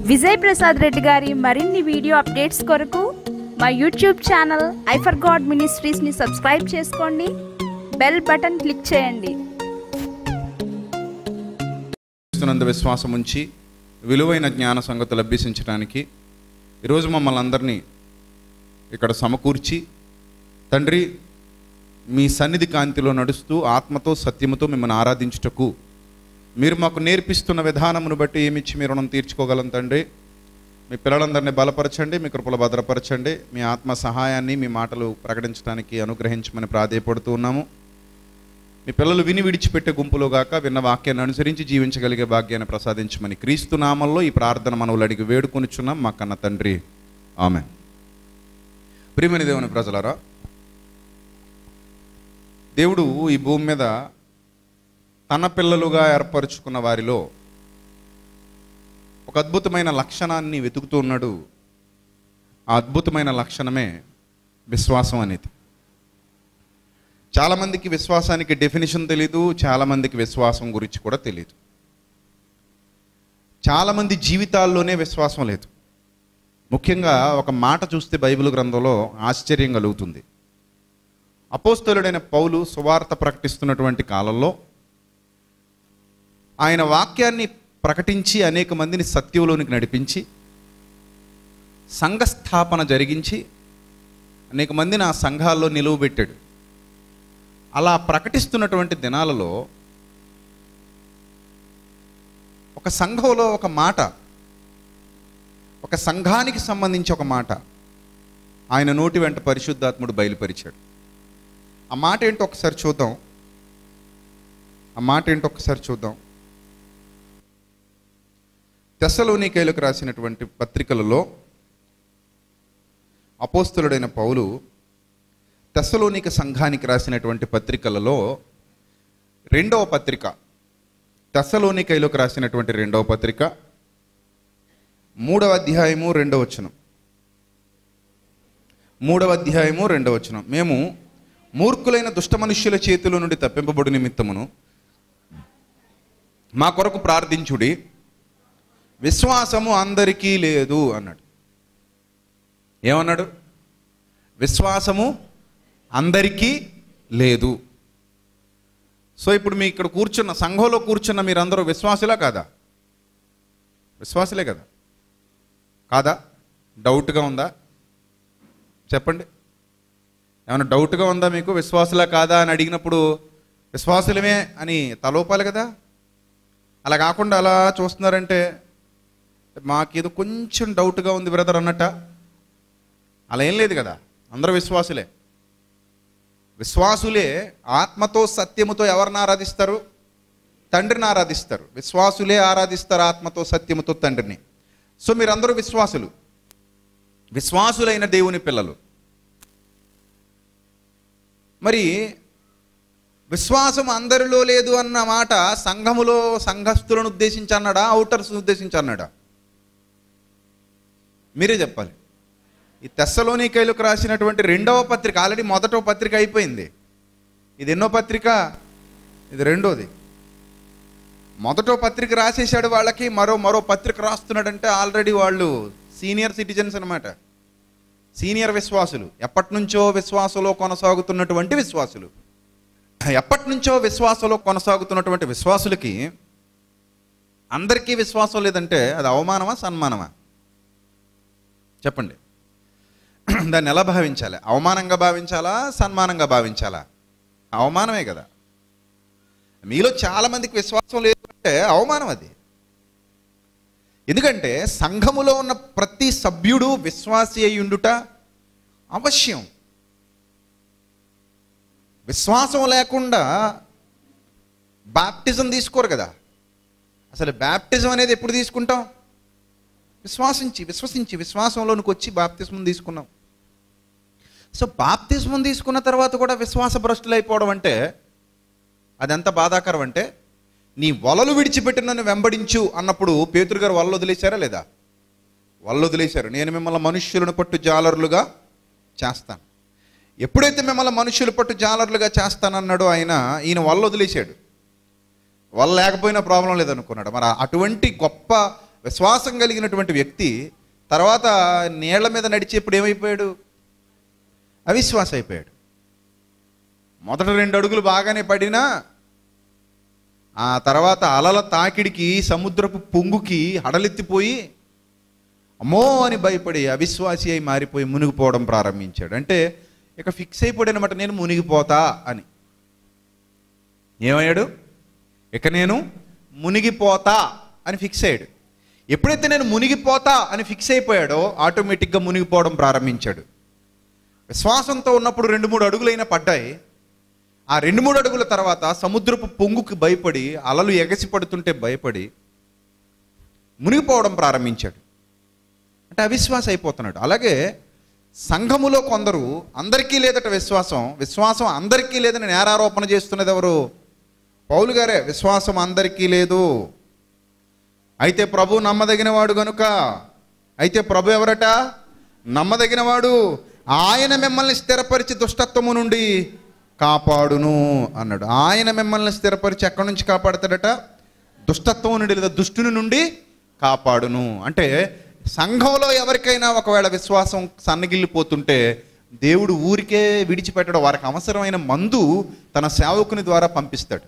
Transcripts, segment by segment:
విజయ్ ప్రసాద్ రెడ్డి గారి మరిన్ని video updates కొరకు మా యూట్యూబ్ ఛానల్ ఐఫర్ గాడ్ మినిస్ట్రీస్ని సబ్స్క్రైబ్ చేసుకోండి బెల్ బటన్ క్లిక్ చేయండి క్రీస్తునందు విశ్వాసం ఉంచి విలువైన జ్ఞాన సంగతులు అభ్యసించడానికి ఈరోజు మమ్మల్ని అందరినీ ఇక్కడ సమకూర్చి తండ్రి మీ సన్నిధి కాంతిలో నడుస్తూ ఆత్మతో సత్యముతో మిమ్మల్ని ఆరాధించుటకు మీరు మాకు నేర్పిస్తున్న విధానమును బట్టి ఏమిచ్చి మీ రుణం తీర్చుకోగలం తండ్రి మీ పిల్లలందరినీ బలపరచండి మీ కృపలు భద్రపరచండి మీ ఆత్మ సహాయాన్ని మీ మాటలు ప్రకటించడానికి అనుగ్రహించమని ప్రాధేయపడుతూ ఉన్నాము మీ పిల్లలు విని విడిచిపెట్టే గుంపులో గాక విన్న వాక్యాన్ని అనుసరించి జీవించగలిగే భాగ్యాన్ని ప్రసాదించమని క్రీస్తు నామంలో ఈ ప్రార్థన మనవులు అడిగి వేడుకొనిచున్నాం మా కన్న తండ్రి ఆమె ప్రియమని దేవుని ప్రజలరా దేవుడు ఈ భూమి మీద తన పిల్లలుగా ఏర్పరచుకున్న వారిలో ఒక అద్భుతమైన లక్షణాన్ని వెతుకుతూ ఉన్నాడు ఆ అద్భుతమైన లక్షణమే విశ్వాసం అనేది చాలామందికి విశ్వాసానికి డెఫినేషన్ తెలీదు చాలామందికి విశ్వాసం గురించి కూడా తెలియదు చాలామంది జీవితాల్లోనే విశ్వాసం లేదు ముఖ్యంగా ఒక మాట చూస్తే బైబిల్ గ్రంథంలో ఆశ్చర్యం కలుగుతుంది అపోస్తలుడైన పౌలు సువార్త ప్రకటిస్తున్నటువంటి కాలంలో ఆయన వాక్యాన్ని ప్రకటించి అనేక మందిని సత్యంలోనికి నడిపించి సంఘస్థాపన జరిగించి అనేక మందిని ఆ సంఘాల్లో నిలువబెట్టాడు అలా ప్రకటిస్తున్నటువంటి దినాలలో ఒక సంఘంలో ఒక మాట ఒక సంఘానికి సంబంధించి ఒక మాట ఆయన నోటి వెంట పరిశుద్ధాత్ముడు బయలుపరిచాడు ఆ మాట ఏంటో ఒకసారి చూద్దాం ఆ మాట ఏంటో ఒకసారి చూద్దాం తెస్సలోనికైలకు రాసినటువంటి పత్రికలలో అపోస్తులుడైన పౌలు తెస్సలోనిక సంఘానికి రాసినటువంటి పత్రికలలో రెండవ పత్రిక తెస్సలోనికైలోకి రాసినటువంటి రెండవ పత్రిక మూడవ అధ్యాయము రెండవ వచనం మూడవ అధ్యాయము రెండవ వచనం మేము మూర్ఖులైన దుష్ట మనుష్యుల చేతుల నుండి తప్పింపబడు నిమిత్తమును మా కొరకు ప్రార్థించుడి విశ్వాసము అందరికీ లేదు అన్నాడు ఏమన్నాడు విశ్వాసము అందరికీ లేదు సో ఇప్పుడు మీ ఇక్కడ కూర్చున్న సంఘంలో కూర్చున్న మీరందరూ విశ్వాసులా కాదా విశ్వాసులే కదా కాదా డౌట్గా ఉందా చెప్పండి ఏమైనా డౌట్గా ఉందా మీకు విశ్వాసులా కాదా అని అడిగినప్పుడు విశ్వాసులమే అని తలోపాలి కదా అలా కాకుండా అలా చూస్తున్నారంటే మాకేదో కొంచెం డౌట్గా ఉంది బ్రదర్ అన్నట్ట అలా ఏం లేదు కదా అందరూ విశ్వాసులే విశ్వాసులే ఆత్మతో సత్యముతో ఎవరిని ఆరాధిస్తారు తండ్రిని ఆరాధిస్తారు విశ్వాసులే ఆరాధిస్తారు ఆత్మతో సత్యముతో తండ్రిని సో మీరందరూ విశ్వాసులు విశ్వాసులైన దేవుని పిల్లలు మరి విశ్వాసం అందరిలో లేదు అన్న మాట సంఘములో సంఘస్థులను ఉద్దేశించి అన్నాడా అవుటర్స్ ఉద్దేశించి అన్నాడా మీరే చెప్పాలి ఈ తెస్సలోనికైలకు రాసినటువంటి రెండవ పత్రిక ఆల్రెడీ మొదట పత్రిక అయిపోయింది ఇది ఎన్నో పత్రిక ఇది రెండోది మొదటో పత్రిక రాసేసాడు వాళ్ళకి మరో మరో పత్రిక రాస్తున్నాడంటే ఆల్రెడీ వాళ్ళు సీనియర్ సిటిజన్స్ అనమాట సీనియర్ విశ్వాసులు ఎప్పటి నుంచో విశ్వాసంలో కొనసాగుతున్నటువంటి విశ్వాసులు ఎప్పటి నుంచో విశ్వాసంలో కొనసాగుతున్నటువంటి విశ్వాసులకి అందరికీ విశ్వాసం లేదంటే అది అవమానమా సన్మానమా చెప్పండి దాన్ని ఎలా భావించాలి అవమానంగా భావించాలా సన్మానంగా భావించాలా అవమానమే కదా మీలో చాలా మందికి విశ్వాసం లేదు అంటే అవమానం అది ఎందుకంటే సంఘములో ఉన్న ప్రతి సభ్యుడు విశ్వాసి అయి ఉండుట అవశ్యం విశ్వాసం లేకుండా బాప్టిజం తీసుకోరు కదా అసలు బ్యాప్టిజం అనేది ఎప్పుడు తీసుకుంటాం విశ్వాసించి విశ్వసించి విశ్వాసంలోనికి వచ్చి బాప్తిస్మం తీసుకున్నాం సో బాప్తిస్మం తీసుకున్న తర్వాత కూడా విశ్వాస భ్రష్టులు అయిపోవడం అంటే అదెంత బాధాకరం అంటే నీ వలలు విడిచిపెట్టి నన్ను వెంబడించు అన్నప్పుడు పేతురు గారు వలలు వదిలేశారా లేదా వలలు వదిలేశారు నేను మిమ్మల్ని మనుష్యులను పట్టు జాలరులుగా చేస్తాను ఎప్పుడైతే మిమ్మల్ని మనుషులు పట్టు జాలర్లుగా చేస్తానన్నాడో ఆయన ఈయన వల్ల వదిలేశాడు వల్ల లేకపోయినా ప్రాబ్లం లేదనుకున్నాడు మరి అటువంటి గొప్ప విశ్వాసం కలిగినటువంటి వ్యక్తి తర్వాత నీళ్ల మీద నడిచేప్పుడు ఏమైపోయాడు అవిశ్వాస అయిపోయాడు మొదట రెండు అడుగులు బాగానే పడినా ఆ తర్వాత అలల తాకిడికి సముద్రపు పొంగుకి హడలెత్తిపోయి అమ్మో అని భయపడి అవిశ్వాసి అయి మారిపోయి మునిగిపోవడం ప్రారంభించాడు అంటే ఇక ఫిక్స్ అయిపోయాడనమాట నేను మునిగిపోతా అని ఏమయ్యాడు ఇక నేను మునిగిపోతా అని ఫిక్స్ అయ్యాడు ఎప్పుడైతే నేను మునిగిపోతా అని ఫిక్స్ అయిపోయాడో ఆటోమేటిక్గా మునిగిపోవడం ప్రారంభించాడు విశ్వాసంతో ఉన్నప్పుడు రెండు మూడు అడుగులైనా పడ్డాయి ఆ రెండు మూడు అడుగుల తర్వాత సముద్రపు పొంగుకి భయపడి అలలు ఎగసి పడుతుంటే భయపడి మునిగిపోవడం ప్రారంభించాడు అంటే అవిశ్వాస అయిపోతున్నాడు అలాగే సంఘములో కొందరు అందరికీ లేదట విశ్వాసం విశ్వాసం అందరికీ లేదని నేరారోపణ చేస్తున్నది ఎవరు పౌలు గారే విశ్వాసం అందరికీ లేదు అయితే ప్రభు నమ్మదగినవాడు గనుక అయితే ప్రభు ఎవరట నమ్మదగినవాడు ఆయన మిమ్మల్ని స్థిరపరిచి దుష్టత్వము నుండి కాపాడును అన్నాడు ఆయన మిమ్మల్ని స్థిరపరిచి ఎక్కడి నుంచి కాపాడతాడట దుష్టత్వం నుండి లేదా దుష్టుని నుండి కాపాడును అంటే సంఘంలో ఎవరికైనా ఒకవేళ విశ్వాసం సన్నగిల్లిపోతుంటే దేవుడు ఊరికే విడిచిపెట్టడం వారికి అవసరమైన మందు తన సేవకుని ద్వారా పంపిస్తాడు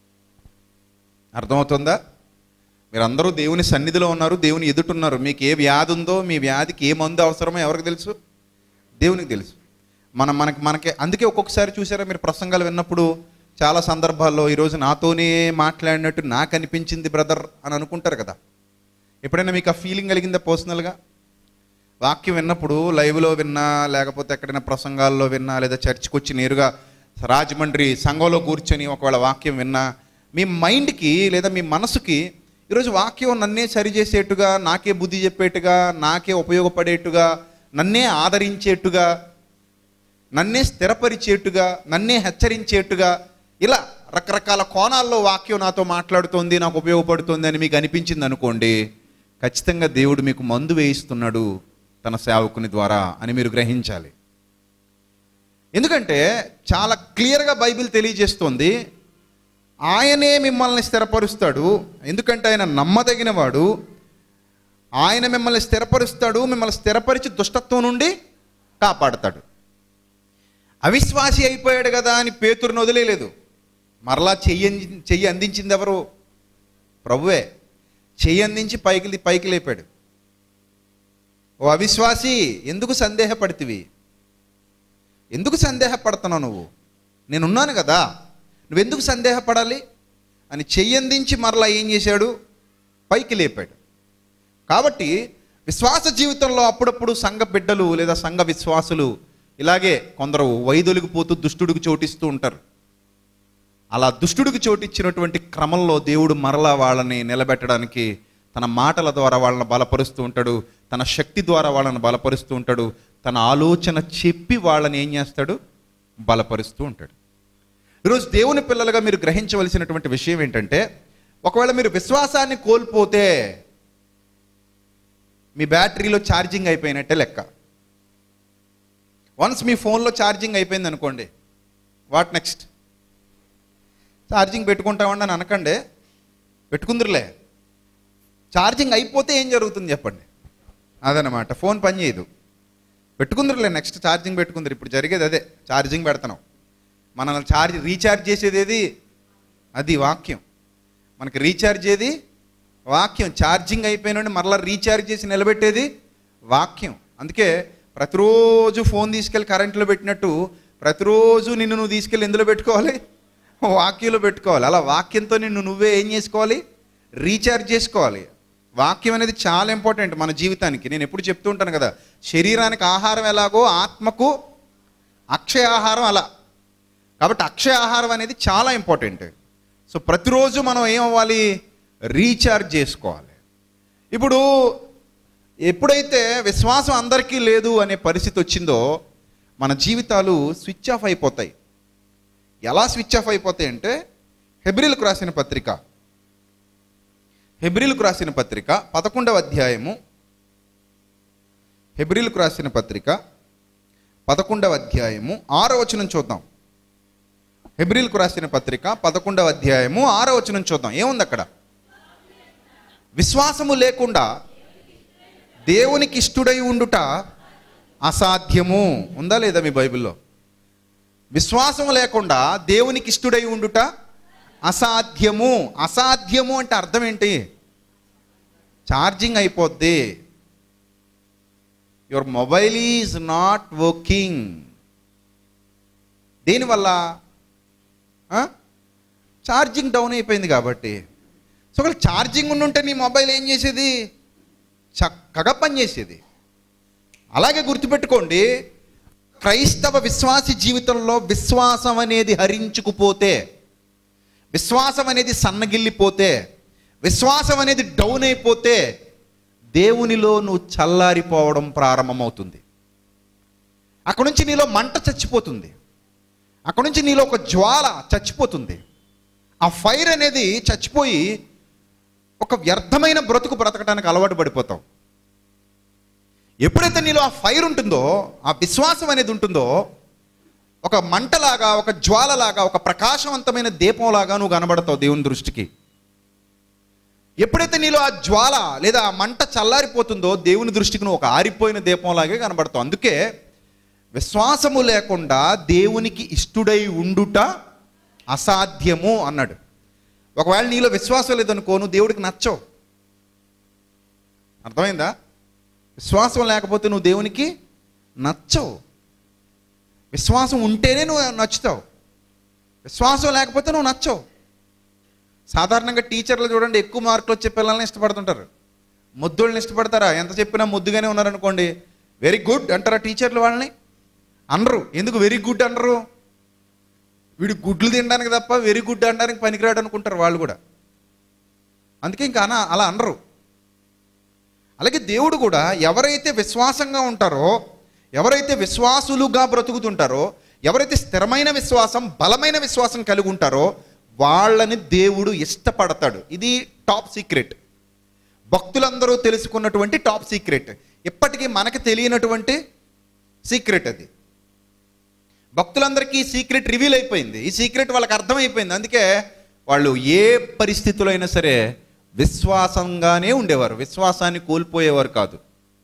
అర్థమవుతుందా మీరందరూ దేవుని సన్నిధిలో ఉన్నారు దేవుని ఎదుటున్నారు మీకు ఏ వ్యాధి ఉందో మీ వ్యాధికి ఏ మందు అవసరమో ఎవరికి తెలుసు దేవునికి తెలుసు మనం మనకి మనకి అందుకే ఒక్కొక్కసారి చూసారా మీరు ప్రసంగాలు విన్నప్పుడు చాలా సందర్భాల్లో ఈరోజు నాతోనే మాట్లాడినట్టు నాకు అనిపించింది బ్రదర్ అని అనుకుంటారు కదా ఎప్పుడైనా మీకు ఆ ఫీలింగ్ కలిగిందా పర్సనల్గా వాక్యం విన్నప్పుడు లైవ్లో విన్నా లేకపోతే ఎక్కడైనా ప్రసంగాల్లో విన్నా లేదా చర్చ్కి వచ్చి నేరుగా రాజమండ్రి సంఘంలో కూర్చొని ఒకవేళ వాక్యం విన్నా మీ మైండ్కి లేదా మీ మనసుకి ఈరోజు వాక్యం నన్నే సరిచేసేట్టుగా నాకే బుద్ధి చెప్పేట్టుగా నాకే ఉపయోగపడేట్టుగా నన్నే ఆదరించేట్టుగా నన్నే స్థిరపరిచేట్టుగా నన్నే హెచ్చరించేట్టుగా ఇలా రకరకాల కోణాల్లో వాక్యం నాతో మాట్లాడుతోంది నాకు ఉపయోగపడుతుంది అని మీకు అనిపించింది అనుకోండి ఖచ్చితంగా దేవుడు మీకు మందు వేయిస్తున్నాడు తన సేవకుని ద్వారా అని మీరు గ్రహించాలి ఎందుకంటే చాలా క్లియర్గా బైబిల్ తెలియజేస్తోంది ఆయనే మిమ్మల్ని స్థిరపరుస్తాడు ఎందుకంటే ఆయన నమ్మదగినవాడు ఆయన మిమ్మల్ని స్థిరపరుస్తాడు మిమ్మల్ని స్థిరపరిచి దుష్టత్వం నుండి కాపాడతాడు అవిశ్వాసి అయిపోయాడు కదా అని పేతురుని వదిలేయలేదు మరలా చెయ్యి అంది- చెయ్యి అందించింది ఎవరు ప్రభువే చెయ్యి అందించి పైకి పైకి లేపాడు ఓ అవిశ్వాసి ఎందుకు సందేహపడితివి ఎందుకు సందేహపడుతున్నావు నువ్వు నేనున్నాను కదా నువ్వెందుకు సందేహపడాలి అని చెయ్యందించి మరలా ఏం చేశాడు పైకి లేపాడు కాబట్టి విశ్వాస జీవితంలో అప్పుడప్పుడు సంఘ బిడ్డలు లేదా సంఘ విశ్వాసులు ఇలాగే కొందరు వైదొలిగిపోతూ దుష్టుడికి చోటిస్తూ ఉంటారు అలా దుష్టుడికి చోటిచ్చినటువంటి క్రమంలో దేవుడు మరలా వాళ్ళని నిలబెట్టడానికి తన మాటల ద్వారా వాళ్ళని బలపరుస్తూ ఉంటాడు తన శక్తి ద్వారా వాళ్ళని బలపరుస్తూ ఉంటాడు తన ఆలోచన చెప్పి వాళ్ళని ఏం చేస్తాడు బలపరుస్తూ ఉంటాడు ఈరోజు దేవుని పిల్లలుగా మీరు గ్రహించవలసినటువంటి విషయం ఏంటంటే ఒకవేళ మీరు విశ్వాసాన్ని కోల్పోతే మీ బ్యాటరీలో ఛార్జింగ్ అయిపోయినట్టే లెక్క వన్స్ మీ ఫోన్లో ఛార్జింగ్ అయిపోయింది అనుకోండి వాట్ నెక్స్ట్ ఛార్జింగ్ పెట్టుకుంటామండి అని అనకండి పెట్టుకుందరులే ఛార్జింగ్ అయిపోతే ఏం జరుగుతుంది చెప్పండి అదనమాట ఫోన్ పనిచేయదు పెట్టుకుందరులే నెక్స్ట్ ఛార్జింగ్ పెట్టుకుందరు ఇప్పుడు జరిగేది అదే ఛార్జింగ్ పెడతాం మనల్ని ఛార్జ్ రీఛార్జ్ చేసేది ఏది అది వాక్యం మనకి రీఛార్జ్ ఏది వాక్యం ఛార్జింగ్ అయిపోయినండి మరలా రీఛార్జ్ చేసి నిలబెట్టేది వాక్యం అందుకే ప్రతిరోజు ఫోన్ తీసుకెళ్ళి కరెంట్లో పెట్టినట్టు ప్రతిరోజు నిన్ను నువ్వు తీసుకెళ్ళి ఎందులో పెట్టుకోవాలి వాక్యంలో పెట్టుకోవాలి అలా వాక్యంతో నిన్ను నువ్వే ఏం చేసుకోవాలి రీఛార్జ్ చేసుకోవాలి వాక్యం అనేది చాలా ఇంపార్టెంట్ మన జీవితానికి నేను ఎప్పుడు చెప్తూ ఉంటాను కదా శరీరానికి ఆహారం ఎలాగో ఆత్మకు అక్షయ ఆహారం అలా కాబట్టి అక్షయ ఆహారం అనేది చాలా ఇంపార్టెంట్ సో ప్రతిరోజు మనం ఏమవ్వాలి రీఛార్జ్ చేసుకోవాలి ఇప్పుడు ఎప్పుడైతే విశ్వాసం అందరికీ లేదు అనే పరిస్థితి వచ్చిందో మన జీవితాలు స్విచ్ ఆఫ్ అయిపోతాయి ఎలా స్విచ్ ఆఫ్ అయిపోతాయి అంటే హెబ్రిల్కు రాసిన పత్రిక హెబ్రిల్కు రాసిన పత్రిక పదకొండవ అధ్యాయము హెబ్రిల్కు రాసిన పత్రిక పదకొండవ అధ్యాయము ఆరో వచనం చూద్దాం హెబ్రిల్కు రాసిన పత్రిక పదకొండవ అధ్యాయము ఆరో వచనం చూద్దాం ఏముంది అక్కడ విశ్వాసము లేకుండా దేవునికి ఇష్టుడై ఉండుట అసాధ్యము ఉందా లేదా మీ బైబిల్లో విశ్వాసం లేకుండా దేవునికి ఇష్టుడై ఉండుట అసాధ్యము అసాధ్యము అంటే అర్థం ఏంటి ఛార్జింగ్ అయిపోద్ది your mobile is not working దేనివల్ల ఛార్జింగ్ డౌన్ అయిపోయింది కాబట్టి సో ఒకవేళ ఛార్జింగ్ ఉండుంటే నీ మొబైల్ ఏం చేసేది చక్కగా పనిచేసేది అలాగే గుర్తుపెట్టుకోండి క్రైస్తవ విశ్వాసి జీవితంలో విశ్వాసం అనేది హరించుకుపోతే విశ్వాసం అనేది సన్నగిల్లిపోతే విశ్వాసం అనేది డౌన్ అయిపోతే దేవునిలో నువ్వు చల్లారిపోవడం ప్రారంభమవుతుంది అక్కడ నుంచి నీలో మంట చచ్చిపోతుంది అక్కడ నుంచి నీలో ఒక జ్వాల చచ్చిపోతుంది ఆ ఫైర్ అనేది చచ్చిపోయి ఒక వ్యర్థమైన బ్రతుకు బ్రతకడానికి అలవాటు పడిపోతావు ఎప్పుడైతే నీలో ఆ ఫైర్ ఉంటుందో ఆ విశ్వాసం అనేది ఉంటుందో ఒక మంటలాగా ఒక జ్వాలలాగా ఒక ప్రకాశవంతమైన దీపంలాగా నువ్వు కనబడతావు దేవుని దృష్టికి ఎప్పుడైతే నీలో ఆ జ్వాల లేదా ఆ మంట చల్లారిపోతుందో దేవుని దృష్టికి నువ్వు ఒక ఆరిపోయిన దీపంలాగే కనబడతావు అందుకే విశ్వాసము లేకుండా దేవునికి ఇష్టుడై ఉండుట అసాధ్యము అన్నాడు ఒకవేళ నీలో విశ్వాసం లేదనుకో నువ్వు దేవుడికి నచ్చవు అర్థమైందా విశ్వాసం లేకపోతే నువ్వు దేవునికి నచ్చవు విశ్వాసం ఉంటేనే నువ్వు నచ్చుతావు విశ్వాసం లేకపోతే నువ్వు నచ్చవు సాధారణంగా టీచర్లు చూడండి ఎక్కువ మార్కులు వచ్చే పిల్లల్ని ఇష్టపడుతుంటారు ముద్దుల్ని ఇష్టపడతారా ఎంత చెప్పినా ముద్దుగానే ఉన్నారనుకోండి వెరీ గుడ్ అంటారా టీచర్లు వాళ్ళని అనరు ఎందుకు వెరీ గుడ్ అనరు వీడు గుడ్లు తినడానికి తప్ప వెరీ గుడ్ అనడానికి పనికిరాడు అనుకుంటారు వాళ్ళు కూడా అందుకే ఇంకా అన అలా అనరు అలాగే దేవుడు కూడా ఎవరైతే విశ్వాసంగా ఉంటారో ఎవరైతే విశ్వాసులుగా బ్రతుకుతుంటారో ఎవరైతే స్థిరమైన విశ్వాసం బలమైన విశ్వాసం కలిగి ఉంటారో వాళ్ళని దేవుడు ఇష్టపడతాడు ఇది టాప్ సీక్రెట్ భక్తులందరూ తెలుసుకున్నటువంటి టాప్ సీక్రెట్ ఇప్పటికీ మనకి తెలియనటువంటి సీక్రెట్ అది భక్తులందరికీ ఈ సీక్రెట్ రివీల్ అయిపోయింది ఈ సీక్రెట్ వాళ్ళకి అర్థమైపోయింది అందుకే వాళ్ళు ఏ పరిస్థితుల్లో అయినా సరే విశ్వాసంగానే ఉండేవారు విశ్వాసాన్ని కోల్పోయేవారు కాదు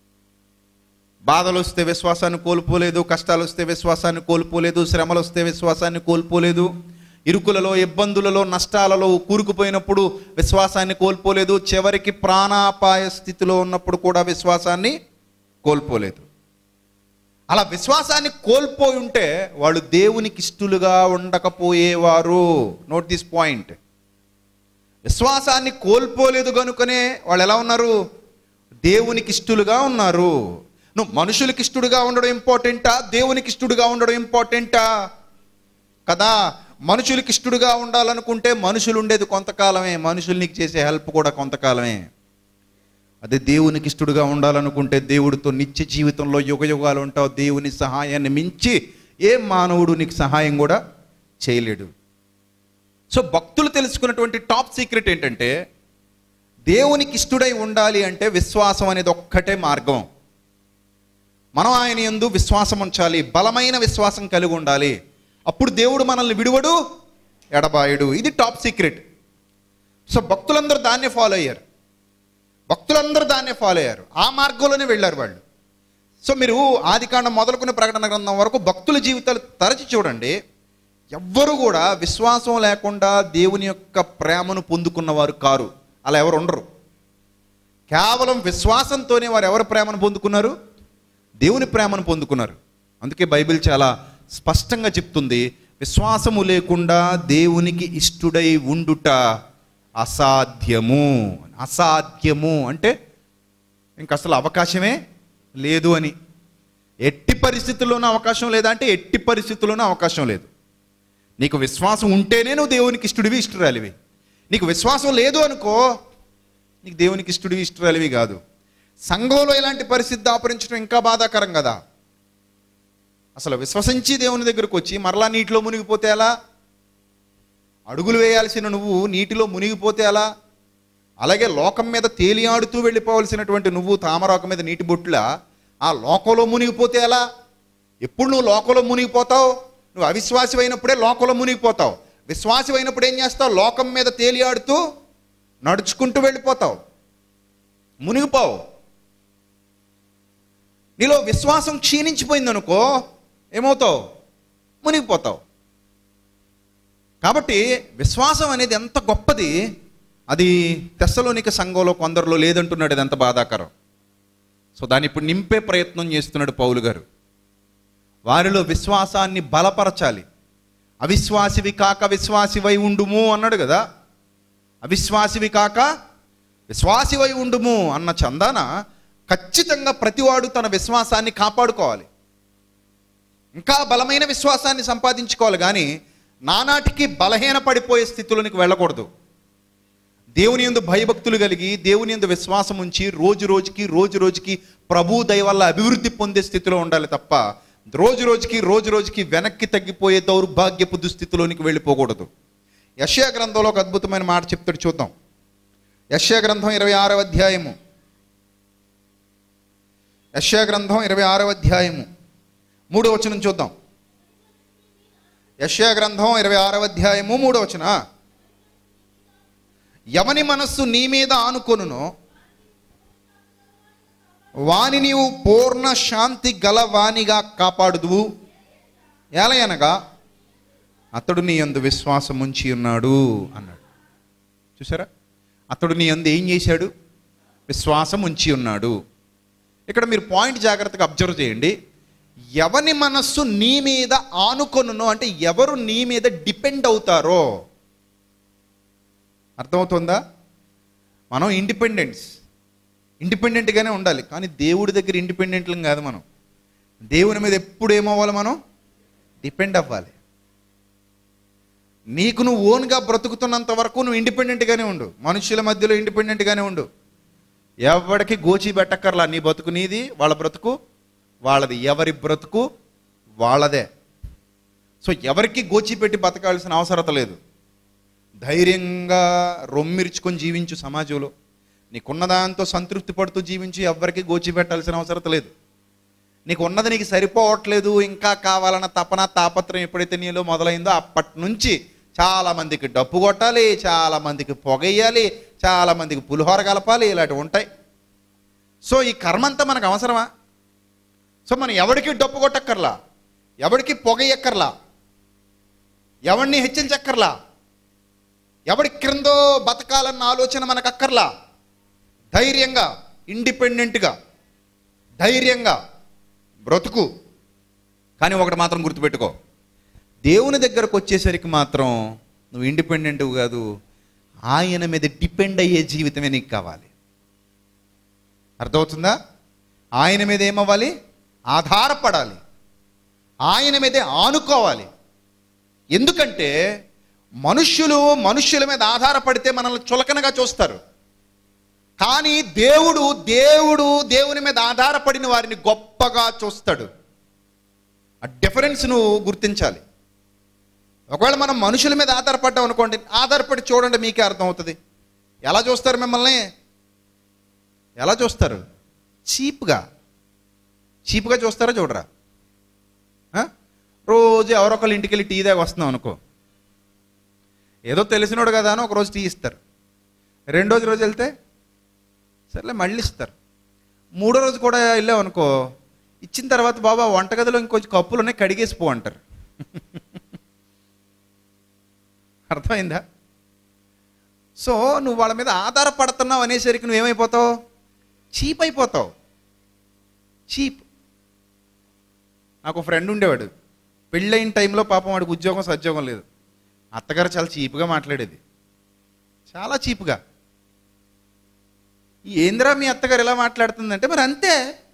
బాధలు వస్తే విశ్వాసాన్ని కోల్పోలేదు కష్టాలు వస్తే విశ్వాసాన్ని కోల్పోలేదు శ్రమలు వస్తే విశ్వాసాన్ని కోల్పోలేదు ఇరుకులలో ఇబ్బందులలో నష్టాలలో కూరుకుపోయినప్పుడు విశ్వాసాన్ని కోల్పోలేదు చివరికి ప్రాణాపాయ స్థితిలో ఉన్నప్పుడు కూడా విశ్వాసాన్ని కోల్పోలేదు అలా విశ్వాసాన్ని కోల్పోయి ఉంటే వాళ్ళు దేవునికి ఇష్టలుగా ఉండకపోయేవారు నోట్ దిస్ పాయింట్ విశ్వాసాన్ని కోల్పోలేదు కనుకనే వాళ్ళు ఎలా ఉన్నారు దేవునికి ఇష్టలుగా ఉన్నారు నువ్వు మనుషులకి ఇష్టడుగా ఉండడం ఇంపార్టెంటా దేవునికి ఇష్టడుగా ఉండడం ఇంపార్టెంటా కదా మనుషులకి ఇష్టడుగా ఉండాలనుకుంటే మనుషులు ఉండేది కొంతకాలమే మనుషులు నీకు చేసే హెల్ప్ కూడా కొంతకాలమే అదే దేవునికి ఇష్టడుగా ఉండాలనుకుంటే దేవుడితో నిత్య జీవితంలో యుగ యుగాలు ఉంటావు దేవుని సహాయాన్ని మించి ఏ మానవుడు నీకు సహాయం కూడా చేయలేడు సో భక్తులు తెలుసుకున్నటువంటి టాప్ సీక్రెట్ ఏంటంటే దేవునికి ఇష్టడై ఉండాలి అంటే విశ్వాసం అనేది ఒక్కటే మార్గం మనం ఆయన యందు విశ్వాసం ఉంచాలి బలమైన విశ్వాసం కలిగి ఉండాలి అప్పుడు దేవుడు మనల్ని విడువడు ఎడబాయుడు ఇది టాప్ సీక్రెట్ సో భక్తులందరూ దాన్నే ఫాలో అయ్యారు భక్తులందరూ దాన్నే ఫాలో అయ్యారు ఆ మార్గంలోనే వెళ్ళారు వాళ్ళు సో మీరు ఆదికాండం మొదలుకునే ప్రకటన గ్రంథం వరకు భక్తుల జీవితాలు తరచి చూడండి ఎవ్వరు కూడా విశ్వాసం లేకుండా దేవుని యొక్క ప్రేమను పొందుకున్నవారు కారు అలా ఎవరు ఉండరు కేవలం విశ్వాసంతోనే వారు ఎవరి ప్రేమను పొందుకున్నారు దేవుని ప్రేమను పొందుకున్నారు అందుకే బైబిల్ చాలా స్పష్టంగా చెప్తుంది విశ్వాసము లేకుండా దేవునికి ఇష్టుడై ఉండుట అసాధ్యము అసాధ్యము అంటే ఇంక అసలు అవకాశమే లేదు అని ఎట్టి పరిస్థితుల్లోనూ అవకాశం లేదా అంటే ఎట్టి పరిస్థితుల్లోనూ అవకాశం లేదు నీకు విశ్వాసం ఉంటేనే నువ్వు దేవునికి ఇష్టడివి ఇష్టరాలివి నీకు విశ్వాసం లేదు అనుకో నీకు దేవునికి ఇష్టడివి ఇష్టరాలివి కాదు సంఘంలో ఇలాంటి పరిస్థితి దాపరించడం ఇంకా బాధాకరం కదా అసలు విశ్వసించి దేవుని దగ్గరకు వచ్చి మరలా నీటిలో మునిగిపోతే ఎలా అడుగులు వేయాల్సిన నువ్వు నీటిలో మునిగిపోతే ఎలా అలాగే లోకం మీద తేలియాడుతూ వెళ్ళిపోవలసినటువంటి నువ్వు తామరాకు మీద నీటి బొట్టులా ఆ లోకంలో మునిగిపోతే ఎలా ఎప్పుడు నువ్వు లోకంలో మునిగిపోతావు నువ్వు అవిశ్వాసి అయినప్పుడే లోకంలో మునిగిపోతావు విశ్వాసి అయినప్పుడు ఏం చేస్తావు లోకం మీద తేలియాడుతూ నడుచుకుంటూ వెళ్ళిపోతావు మునిగిపోవు నీలో విశ్వాసం క్షీణించిపోయింది అనుకో ఏమవుతావు మునిగిపోతావు కాబట్టి విశ్వాసం అనేది ఎంత గొప్పది అది తెస్సలోనిక సంఘంలో కొందరిలో లేదంటున్నాడు ఇది ఎంత బాధాకరం సో దాన్ని ఇప్పుడు నింపే ప్రయత్నం చేస్తున్నాడు పౌలు గారు వారిలో విశ్వాసాన్ని బలపరచాలి అవిశ్వాసివి కాక విశ్వాసివై ఉండుము అన్నాడు కదా అవిశ్వాసివి కాక విశ్వాసివై ఉండుము అన్న చందాన ఖచ్చితంగా ప్రతివాడు తన విశ్వాసాన్ని కాపాడుకోవాలి ఇంకా బలమైన విశ్వాసాన్ని సంపాదించుకోవాలి కానీ నానాటికి బలహీన పడిపోయే స్థితిలోనికి వెళ్ళకూడదు దేవుని యందు భయభక్తులు కలిగి దేవుని యందు విశ్వాసం ఉంచి రోజు రోజుకి రోజు రోజుకి ప్రభు దయ వల్ల అభివృద్ధి పొందే స్థితిలో ఉండాలి తప్ప రోజు రోజుకి రోజు రోజుకి వెనక్కి తగ్గిపోయే దౌర్భాగ్యపు దుస్థితిలోనికి వెళ్ళిపోకూడదు యశ్యా గ్రంథంలో ఒక అద్భుతమైన మాట చెప్తాడు చూద్దాం యశ్యా గ్రంథం ఇరవై ఆరవ అధ్యాయము యశ్యా గ్రంథం ఇరవై ఆరవ అధ్యాయము మూడో వచనం చూద్దాం యశ్యా గ్రంథం ఇరవై ఆరవ అధ్యాయము మూడో వచన ఎవని మనస్సు నీ మీద ఆనుకొనునో వాని నీవు పూర్ణ శాంతి గల వానిగా కాపాడుదువు ఏలయనగా అతడు నీ అందు విశ్వాసం ఉంచి ఉన్నాడు అన్నాడు చూసారా అతడు నీ అందు ఏం చేశాడు విశ్వాసం ఉంచి ఉన్నాడు ఇక్కడ మీరు పాయింట్ జాగ్రత్తగా అబ్జర్వ్ చేయండి ఎవని మనస్సు నీ మీద ఆనుకొనునో అంటే ఎవరు నీ మీద డిపెండ్ అవుతారో అర్థమవుతుందా మనం ఇండిపెండెన్స్ ఇండిపెండెంట్గానే ఉండాలి కానీ దేవుడి దగ్గర ఇండిపెండెంట్లం కాదు మనం దేవుని మీద ఎప్పుడు ఏమవ్వాలి మనం డిపెండ్ అవ్వాలి నీకు నువ్వు ఓన్గా బ్రతుకుతున్నంత వరకు నువ్వు ఇండిపెండెంట్గానే ఉండు మనుషుల మధ్యలో ఇండిపెండెంట్గానే ఉండు ఎవరికి గోచి పెట్టక్కర్లా నీ బ్రతుకు నీది వాళ్ళ బ్రతుకు వాళ్ళది ఎవరి బ్రతుకు వాళ్ళదే సో ఎవరికి గోచి పెట్టి బతకాల్సిన అవసరత లేదు ధైర్యంగా రొమ్మిర్చుకొని జీవించు సమాజంలో నీకున్న దాంతో సంతృప్తి పడుతూ జీవించి ఎవ్వరికి గోచి పెట్టాల్సిన అవసరం లేదు నీకు ఉన్నది నీకు సరిపోవట్లేదు ఇంకా కావాలన్న తపన తాపత్రం ఎప్పుడైతే నీలో మొదలైందో అప్పటి నుంచి చాలా మందికి డప్పు కొట్టాలి చాలా మందికి పొగేయాలి చాలా మందికి పులిహోర కలపాలి ఇలాంటివి ఉంటాయి సో ఈ కర్మంతా మనకు అవసరమా సో మనం ఎవరికి డప్పు కొట్టక్కర్లా ఎవరికి పొగయ్యక్కర్లా ఎవరిని హెచ్చించక్కర్లా ఎవడి క్రిందో బతకాలన్న ఆలోచన మనకు అక్కర్లా ధైర్యంగా ఇండిపెండెంట్గా ధైర్యంగా బ్రతుకు కానీ ఒకటి మాత్రం గుర్తుపెట్టుకో దేవుని దగ్గరకు వచ్చేసరికి మాత్రం నువ్వు ఇండిపెండెంట్ కాదు ఆయన మీద డిపెండ్ అయ్యే జీవితమే నీకు కావాలి అర్థమవుతుందా ఆయన మీద ఏమవ్వాలి ఆధారపడాలి ఆయన మీదే ఆనుకోవాలి ఎందుకంటే మనుష్యులు మనుష్యుల మీద ఆధారపడితే మనల్ని చులకనగా చూస్తారు కానీ దేవుడు దేవుడు దేవుని మీద ఆధారపడిన వారిని గొప్పగా చూస్తాడు ఆ డిఫరెన్స్ నువ్వు గుర్తించాలి ఒకవేళ మనం మనుషుల మీద ఆధారపడ్డాం అనుకోండి ఆధారపడి చూడండి మీకే అర్థమవుతుంది ఎలా చూస్తారు మిమ్మల్ని ఎలా చూస్తారు చీప్గా చీప్గా చూస్తారా చూడరా ఆ? రోజు ఎవరొకళ్ళు ఇంటికి వెళ్ళి టీ దాకా వస్తున్నాం అనుకో ఏదో తెలిసినోడు కదా అని ఒకరోజు టీ ఇస్తారు రెండో రోజు వెళ్తే సర్లే మళ్ళీ ఇస్తారు మూడో రోజు కూడా వెళ్ళాం అనుకో ఇచ్చిన తర్వాత బాబా వంటగదిలో ఇంకొంచెం కప్పులు ఉన్నాయి కడిగేసి పో అంటారు అర్థమైందా సో నువ్వు వాళ్ళ మీద ఆధారపడుతున్నావు అనేసరికి నువ్వేమైపోతావు చీప్ అయిపోతావు చీప్ నాకు ఫ్రెండ్ ఉండేవాడు పెళ్ళైన టైంలో పాపం వాడికి ఉద్యోగం సద్యోగం లేదు అత్తగారు చాలా చీప్గా మాట్లాడేది చాలా చీప్గా ఏంద్రా మీ అత్తగారు ఎలా మాట్లాడుతుందంటే మరి అంతే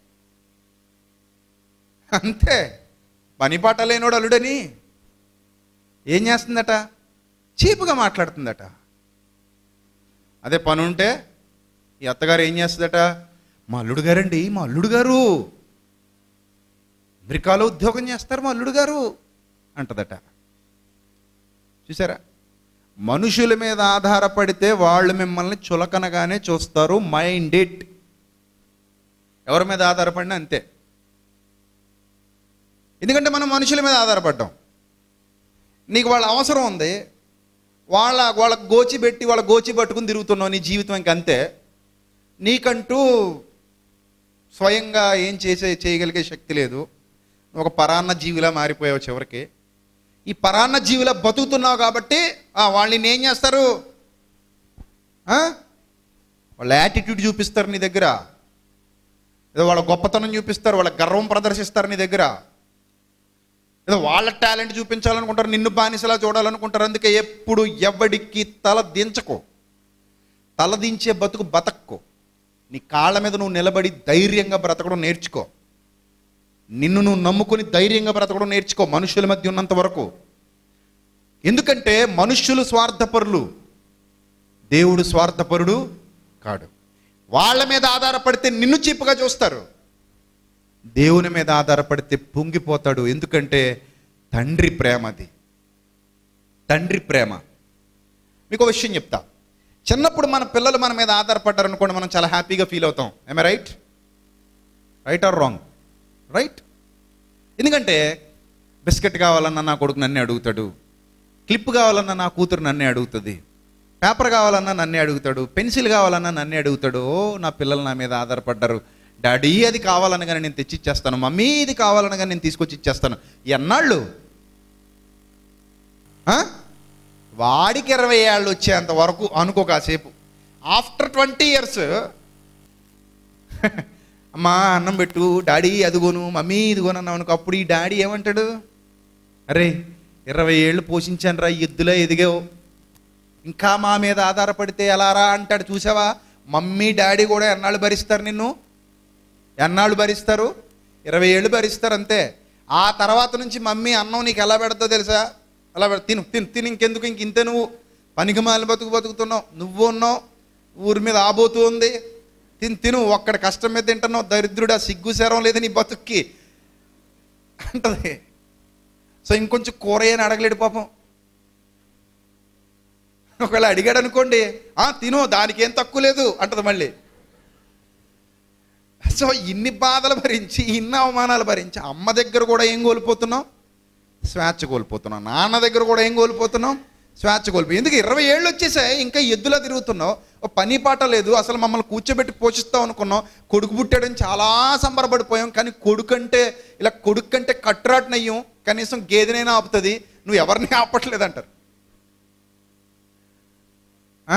అంతే పని పాట లేనోడు అల్లుడని ఏం చేస్తుందట చీపుగా మాట్లాడుతుందట అదే పని ఉంటే ఈ అత్తగారు ఏం చేస్తుందట మా అల్లుడు గారండి మా అల్లుడు గారు అమెరికాలో ఉద్యోగం చేస్తారు మా అల్లుడు గారు అంటదట చూసారా మనుషుల మీద ఆధారపడితే వాళ్ళు మిమ్మల్ని చులకనగానే చూస్తారు మైండ్ ఇట్ ఎవరి మీద ఆధారపడినా అంతే ఎందుకంటే మనం మనుషుల మీద ఆధారపడ్డాం నీకు వాళ్ళ అవసరం ఉంది వాళ్ళ వాళ్ళ గోచి పెట్టి వాళ్ళ గోచి పట్టుకుని తిరుగుతున్నావు నీ జీవితం ఇంక అంతే నీకంటూ స్వయంగా ఏం చేసే చేయగలిగే శక్తి లేదు నువ్వు ఒక పరాన్న జీవిలా మారిపోయావు చివరికి ఈ పరాన్న జీవిలా బతుకుతున్నావు కాబట్టి ఆ, వాళ్ళని ఏం చేస్తారు ఆ? వాళ్ళ యాటిట్యూడ్ చూపిస్తారు నీ దగ్గర ఏదో వాళ్ళ గొప్పతనం చూపిస్తారు వాళ్ళ గర్వం ప్రదర్శిస్తారు నీ దగ్గర ఏదో వాళ్ళ టాలెంట్ చూపించాలనుకుంటారు నిన్ను బానిసలా చూడాలనుకుంటారు అందుకే ఎప్పుడు ఎవడికి తల దించకో తల దించే బతుకు బతక్కో నీ కాళ్ళ మీద నువ్వు నిలబడి ధైర్యంగా బ్రతకడం నేర్చుకో నిన్ను నువ్వు నమ్ముకొని ధైర్యంగా బ్రతకడం నేర్చుకో మనుషుల మధ్య ఉన్నంత వరకు ఎందుకంటే మనుష్యులు స్వార్థపరులు దేవుడు స్వార్థపరుడు కాడు వాళ్ళ మీద ఆధారపడితే నిన్ను చీపుగా చూస్తారు దేవుని మీద ఆధారపడితే పొంగిపోతాడు ఎందుకంటే తండ్రి ప్రేమ అది తండ్రి ప్రేమ మీకు ఒక విషయం చెప్తా చిన్నప్పుడు మన పిల్లలు మన మీద ఆధారపడ్డారు అనుకోండి మనం చాలా హ్యాపీగా ఫీల్ అవుతాం ఏమే right right or wrong right ఎందుకంటే బిస్కెట్ కావాలన్నా నా కొడుకు నన్నే అడుగుతాడు క్లిప్ కావాలన్నా నా కూతురు నన్నే అడుగుతుంది పేపర్ కావాలన్నా నన్నే అడుగుతాడు పెన్సిల్ కావాలన్నా నన్నే అడుగుతాడు ఓ నా పిల్లలు నా మీద ఆధారపడ్డారు డాడీ అది కావాలనగానే నేను తెచ్చి ఇచ్చేస్తాను మమ్మీ ఇది కావాలనగా నేను తీసుకొచ్చి ఇచ్చేస్తాను ఎన్నాళ్ళు ఆ? వాడికి ఇరవై ఏళ్ళు వచ్చేంత వరకు అనుకో కాసేపు ఆఫ్టర్ ట్వంటీ ఇయర్స్ అమ్మా అన్నం పెట్టు డాడీ అదిగోను మమ్మీ ఇదిగోను అన్నావు అనుకో అప్పుడు ఈ డాడీ ఏమంటాడు అరే ఇరవై ఏళ్ళు పోషించాను రా ఎద్దులో ఎదిగావు ఇంకా మా మీద ఆధారపడితే ఎలా రా అంటాడు చూసావా మమ్మీ డాడీ కూడా ఎన్నాళ్ళు భరిస్తారు నిన్ను ఎన్నాళ్ళు భరిస్తారు ఇరవై ఏళ్ళు భరిస్తారు అంతే ఆ తర్వాత నుంచి మమ్మీ అన్నం నీకు ఎలా పెడతావు తెలుసా అలా పెడ తిను తిను తిను ఇంకెందుకు ఇంక ఇంతే నువ్వు పనికి మాలిన బతుకు బతుకుతున్నావు నువ్వు ఉన్నావు ఊరి మీద ఆబోతూ ఉంది తిను తిను ఒక్కడ కష్టం మీద తింటున్నావు దరిద్రుడా సిగ్గు శరం లేదు నీ బతుక్కి అంటది సో ఇంకొంచెం కూర అని అడగలేడు పాపం ఒకవేళ అడిగాడు అనుకోండి "ఆ, తిను దానికి ఏం తక్కువ లేదు అంటది మళ్ళీ సో ఇన్ని బాధలు భరించి ఇన్ని అవమానాలు భరించి అమ్మ దగ్గర కూడా ఏం కోల్పోతున్నాం స్వేచ్ఛ కోల్పోతున్నాం నాన్న దగ్గర కూడా ఏం కోల్పోతున్నాం స్వేచ్ఛ కోల్పోయి ఎందుకు ఇరవై ఏళ్ళు వచ్చేసాయి ఇంకా ఎద్దులా తిరుగుతున్నావు ఓ పని పాట లేదు అసలు మమ్మల్ని కూర్చోబెట్టి పోషిస్తాం అనుకున్నాం కొడుకు పుట్టాడని చాలా సంబరపడిపోయాం కానీ కొడుకు అంటే ఇలా కొడుకు కంటే కట్టురాటనయ్యం కనీసం గేదెనైనా ఆపుతుంది నువ్వు ఎవరిని ఆపట్లేదంటారు ఆ?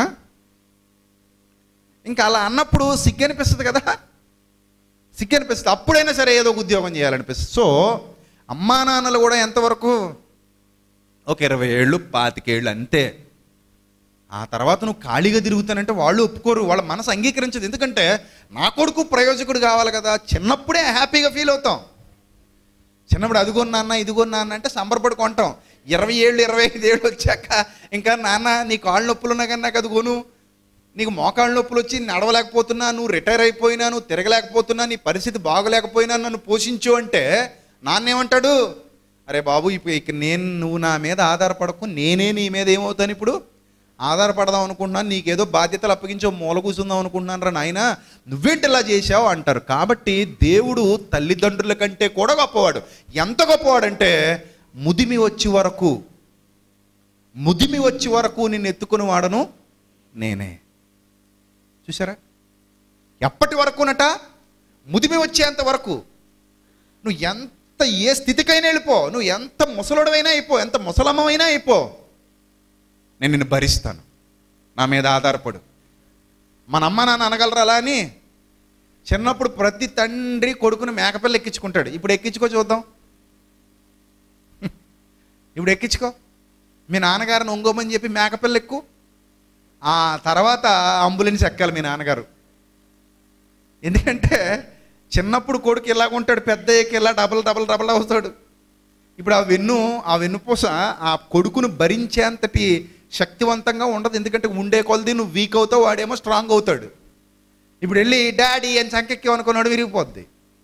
ఇంకా అలా అన్నప్పుడు సిగ్గు అనిపిస్తుంది కదా సిగ్గు అనిపిస్తుంది అప్పుడైనా సరే ఏదో ఒక ఉద్యోగం చేయాలనిపిస్తుంది సో అమ్మా నాన్నలు కూడా ఎంతవరకు ఒక ఇరవై ఏళ్ళు పాతికేళ్ళు అంతే ఆ తర్వాత నువ్వు ఖాళీగా తిరుగుతానంటే వాళ్ళు ఒప్పుకోరు వాళ్ళ మనసు అంగీకరించదు ఎందుకంటే నా కొడుకు ప్రయోజకుడు కావాలి కదా చిన్నప్పుడే హ్యాపీగా ఫీల్ అవుతాం చిన్నప్పుడు అది కొన్నా ఇది కొన్నా అంటే సంబరపడి కొంటాం ఇరవై ఏళ్ళు ఇరవై ఐదు ఏళ్ళు వచ్చాక ఇంకా నాన్న నీ కాళ్ళు నొప్పులు ఉన్నా కానీ నాకు అది కొను నీకు మోకాళ్ళ నొప్పులు వచ్చి నడవలేకపోతున్నా నువ్వు రిటైర్ అయిపోయినా నువ్వు తిరగలేకపోతున్నా నీ పరిస్థితి బాగోలేకపోయినా నన్ను పోషించు అంటే నాన్నేమంటాడు అరే బాబు ఇప్పుడు ఇక నేను నువ్వు నా మీద ఆధారపడకు నేనే నీ మీద ఏమవుతాను ఇప్పుడు ఆధారపడదాం అనుకుంటున్నాను నీకేదో బాధ్యతలు అప్పగించి ఓ మూల కూర్చుందాం అనుకుంటున్నాను రా నాయన నువ్వేంటి ఇలా చేశావు అంటారు కాబట్టి దేవుడు తల్లిదండ్రుల కంటే కూడా గొప్పవాడు ఎంత గొప్పవాడంటే ముదిమి వచ్చి వరకు ముదిమి వచ్చి వరకు నిన్ను ఎత్తుకుని వాడను నేనే చూసారా ఎప్పటి వరకునట ముదిమి వచ్చేంత వరకు నువ్వు ఎంత ఏ స్థితికైనా వెళ్ళిపో నువ్వు ఎంత ముసలుడవైనా అయిపో ఎంత ముసలమ్మమైనా అయిపో నేను నిన్ను భరిస్తాను నా మీద ఆధారపడు మన అమ్మ నాన్న అనగలరా అలా అని చిన్నప్పుడు ప్రతి తండ్రి కొడుకుని మేకపిల్ల ఎక్కించుకుంటాడు ఇప్పుడు ఎక్కించుకో చూద్దాం ఇప్పుడు ఎక్కించుకో మీ నాన్నగారిని ఒంగోమని చెప్పి మేకపిల్ల ఎక్కు ఆ తర్వాత అంబులెన్స్ ఎక్కాలి మీ నాన్నగారు ఎందుకంటే చిన్నప్పుడు కొడుకు ఇలాగ ఉంటాడు పెద్ద ఎక్కి ఇలా డబల్ డబల్ డబల్ అవుతాడు ఇప్పుడు ఆ వెన్ను ఆ వెన్నుపూస ఆ కొడుకును భరించేంతటి శక్తివంతంగా ఉండదు ఎందుకంటే ఉండే కొలది నువ్వు వీక్ అవుతావు వాడేమో స్ట్రాంగ్ అవుతాడు ఇప్పుడు వెళ్ళి డాడీ అని సంకెక్కి అనుకున్నాడు విరిగిపోద్ది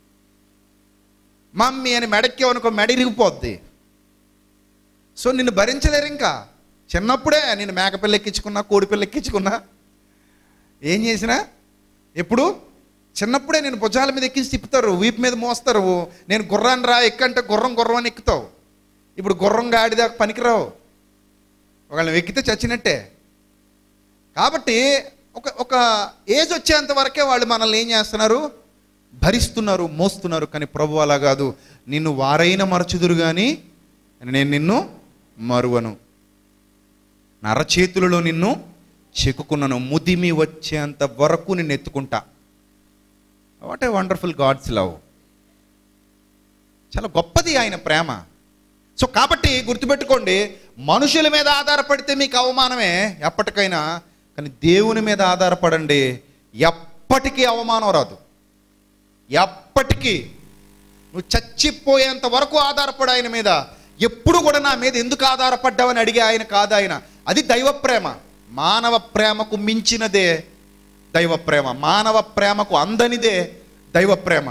మమ్మీ అని మెడక్కి అనుకో మెడ ఇరిగిపోద్ది సో నిన్ను భరించలేరు ఇంకా చిన్నప్పుడే నేను మేకపిల్ల ఎక్కించుకున్నా కోడిపిల్ల ఎక్కించుకున్నా ఏం చేసినా ఎప్పుడు చిన్నప్పుడే నేను భుజాల మీద ఎక్కించి తిప్పుతారు వీపు మీద మోస్తారు నేను గుర్రాన్ని రా ఎక్కంటే గుర్రం గుర్రం అని ఎక్కుతావు ఇప్పుడు గుర్రం గాడిదా పనికిరావు ఒకళ్ళని ఎక్కితే చచ్చినట్టే కాబట్టి ఒక ఒక ఏజ్ వచ్చేంత వరకే వాళ్ళు మనల్ని ఏం చేస్తున్నారు భరిస్తున్నారు మోస్తున్నారు కానీ ప్రభు అలా కాదు నిన్ను వారైన మరచుదురు కానీ నేను నిన్ను మరువను నరచేతులలో నిన్ను చెక్కుకున్నాను ముదిమి వచ్చేంత వరకు నిన్ను ఎత్తుకుంటా what a wonderful God's love చాలా గొప్పది ఆయన ప్రేమ సో కాబట్టి గుర్తుపెట్టుకోండి మనుషుల మీద ఆధారపడితే మీకు అవమానమే ఎప్పటికైనా కానీ దేవుని మీద ఆధారపడండి ఎప్పటికీ అవమానం రాదు ఎప్పటికీ నువ్వు చచ్చిపోయేంత వరకు ఆధారపడు ఆయన మీద ఎప్పుడు కూడా నా మీద ఎందుకు ఆధారపడ్డావని అడిగే ఆయన కాదు ఆయన అది దైవ ప్రేమ మానవ ప్రేమకు మించినదే దైవ ప్రేమ మానవ ప్రేమకు అందనిదే దైవ ప్రేమ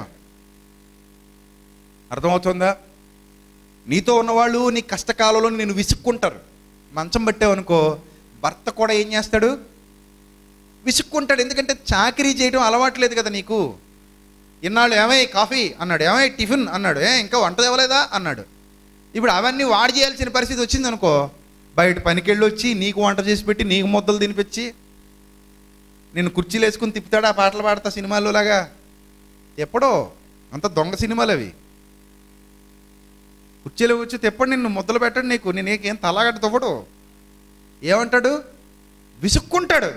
అర్థమవుతుందా నీతో ఉన్నవాళ్ళు నీ కష్టకాలంలో నేను విసుక్కుంటారు మంచం పట్టావనుకో భర్త కూడా ఏం చేస్తాడు విసుక్కుంటాడు ఎందుకంటే చాకరీ చేయడం అలవాట్లేదు కదా నీకు ఇన్నాళ్ళు ఏమై కాఫీ అన్నాడు ఏమై టిఫిన్ అన్నాడు ఏ ఇంకా వంట ఇవ్వలేదా అన్నాడు ఇప్పుడు అవన్నీ వాడి చేయాల్సిన పరిస్థితి వచ్చింది అనుకో బయట పనికెళ్ళి వచ్చి నీకు వంట చేసి పెట్టి నీకు ముద్దలు తినిపించి నేను కుర్చీలు వేసుకుని తిప్పుతాడు ఆ పాటలు పాడతా సినిమాల్లో లాగా ఎప్పుడో అంత దొంగ సినిమాలు అవి కుర్చీలో వచ్చి తెప్పండి నిన్ను ముద్దలు పెట్టండి నీకు నేను నీకేం తలాగట్ట తవ్వడు ఏమంటాడు విసుక్కుంటాడు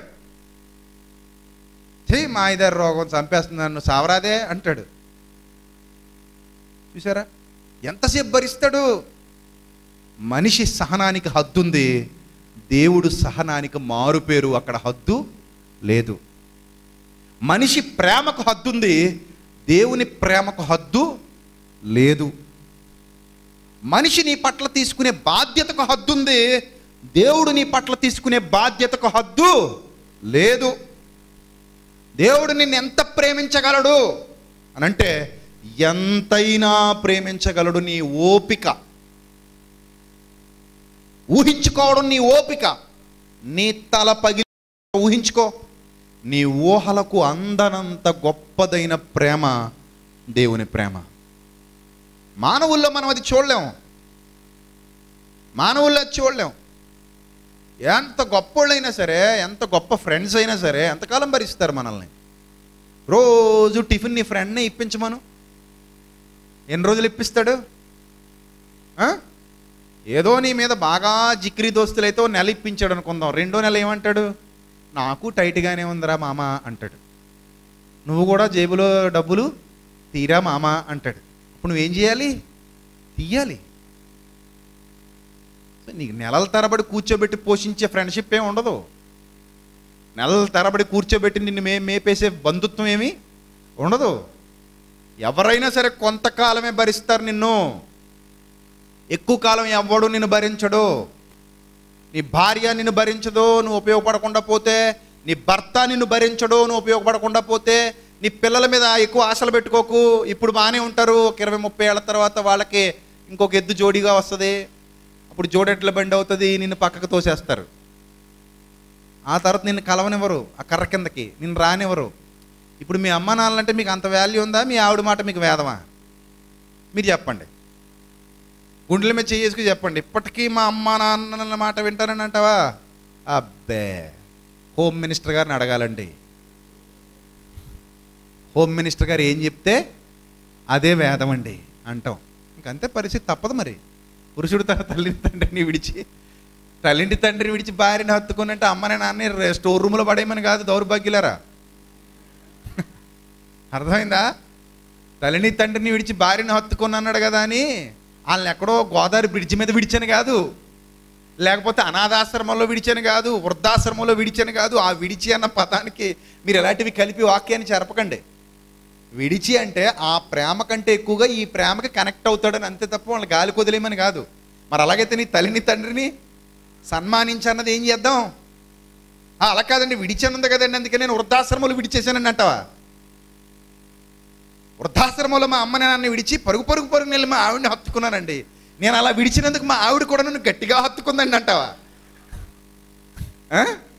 చెయ్యి మా ఇద్దరు రోగం చంపేస్తుంది నన్ను సావరాదే అంటాడు చూసారా ఎంతసేపు భరిస్తాడు మనిషి సహనానికి హద్దుంది దేవుడు సహనానికి మారుపేరు అక్కడ హద్దు లేదు మనిషి ప్రేమకు హద్దుంది దేవుని ప్రేమకు హద్దు లేదు మనిషి నీ పట్ల తీసుకునే బాధ్యతకు హద్దుంది దేవుడు నీ పట్ల తీసుకునే బాధ్యతకు హద్దు లేదు దేవుడు నిన్ను ఎంత ప్రేమించగలడు అని అంటే ఎంతైనా ప్రేమించగలడు నీ ఓపిక ఊహించుకోవడం నీ ఓపిక నీ తల పగిలి ఊహించుకో నీ ఊహలకు అందనంత గొప్పదైన ప్రేమ దేవుని ప్రేమ మానవుల్లో మనం అది చూడలేం మానవుల్లో అది చూడలేం ఎంత గొప్పోళ్ళైనా సరే ఎంత గొప్ప ఫ్రెండ్స్ అయినా సరే ఎంతకాలం భరిస్తారు మనల్ని రోజు టిఫిన్ నీ ఫ్రెండ్నే ఇప్పించమను ఎన్ని రోజులు ఇప్పిస్తాడు ఆ? ఏదో నీ మీద బాగా జిక్రీ దోస్తులైతే ఓ నెల ఇప్పించాడు అనుకుందాం రెండో నెల ఏమంటాడు నాకు టైట్గానే ఉందిరా మామ అంటాడు నువ్వు కూడా జేబులో డబ్బులు తీరా మామ అంటాడు అప్పుడు నువ్వేం చేయాలి తీయాలి సో నీకు నెలల తరబడి కూర్చోబెట్టి పోషించే ఫ్రెండ్షిప్ ఏమి ఉండదు నెలల తరబడి కూర్చోబెట్టి నిన్ను మే మేపేసే బంధుత్వం ఏమి ఉండదు ఎవరైనా సరే కొంతకాలమే భరిస్తారు నిన్ను ఎక్కువ కాలం ఎవ్వడు నిన్ను భరించడు నీ భార్య నిన్ను భరించదు నువ్వు ఉపయోగపడకుండా పోతే నీ భర్త నిన్ను భరించడు నువ్వు ఉపయోగపడకుండా పోతే నీ పిల్లల మీద ఎక్కువ ఆశలు పెట్టుకోకు ఇప్పుడు బాగానే ఉంటారు ఒక ఇరవై ముప్పై ఏళ్ళ తర్వాత వాళ్ళకి ఇంకొక ఎద్దు జోడీగా వస్తుంది అప్పుడు జోడెట్ల బండి అవుతుంది నిన్ను పక్కకు తోసేస్తారు ఆ తర్వాత నిన్ను కలవనివ్వరు ఆ కర్ర కిందకి నిన్ను రానివ్వరు ఇప్పుడు మీ అమ్మ నాన్నలంటే మీకు అంత వాల్యూ ఉందా మీ ఆవిడ మాట మీకు వేదమా మీరు చెప్పండి గుండెల మీద చేసుకుని చెప్పండి ఇప్పటికీ మా అమ్మ నాన్నల మాట వింటానని అంటావా అబ్బే హోమ్ మినిస్టర్ గారిని అడగాలండి హోమ్ మినిస్టర్ గారు ఏం చెప్తే అదే వేదం అండి అంటాం ఇంకంతే పరిస్థితి తప్పదు మరి పురుషుడు తన తల్లిని తండ్రిని విడిచి తల్లింటి తండ్రిని విడిచి భార్యని హత్తుకున్నట్టు అమ్మని నాన్న స్టోర్ రూమ్లో పడేయమని కాదు దౌర్భాగ్యులారా అర్థమైందా తల్లిని తండ్రిని విడిచి భార్యని హత్తుకొని అన్నాడు కదా అని వాళ్ళని ఎక్కడో గోదావరి బ్రిడ్జి మీద విడిచాను కాదు లేకపోతే అనాథాశ్రమంలో విడిచాను కాదు వృద్ధాశ్రమంలో విడిచాను కాదు ఆ విడిచి అన్న పదానికి మీరు ఎలాంటివి కలిపి వాక్యాన్ని చెరపకండి విడిచి అంటే ఆ ప్రేమ కంటే ఎక్కువగా ఈ ప్రేమకి కనెక్ట్ అవుతాడని అంతే తప్ప వాళ్ళని గాలి కొదిలేమని కాదు మరి అలాగైతే నీ తల్లిని తండ్రిని సన్మానించన్నది ఏం చేద్దాం ఆ, అలా కాదండి విడిచానుంది కదండి అందుకే నేను వృద్ధాశ్రమంలో విడిచేశానని అంటావా వృద్ధాశ్రమంలో మా అమ్మ నాన్న విడిచి పరుగు పరుగు పరుగు నెల్లి మా ఆవిడని హత్తుకున్నానండి నేను అలా విడిచినందుకు మా ఆవిడ కూడా నన్ను గట్టిగా హత్తుకుందండి అంటావా ఆ?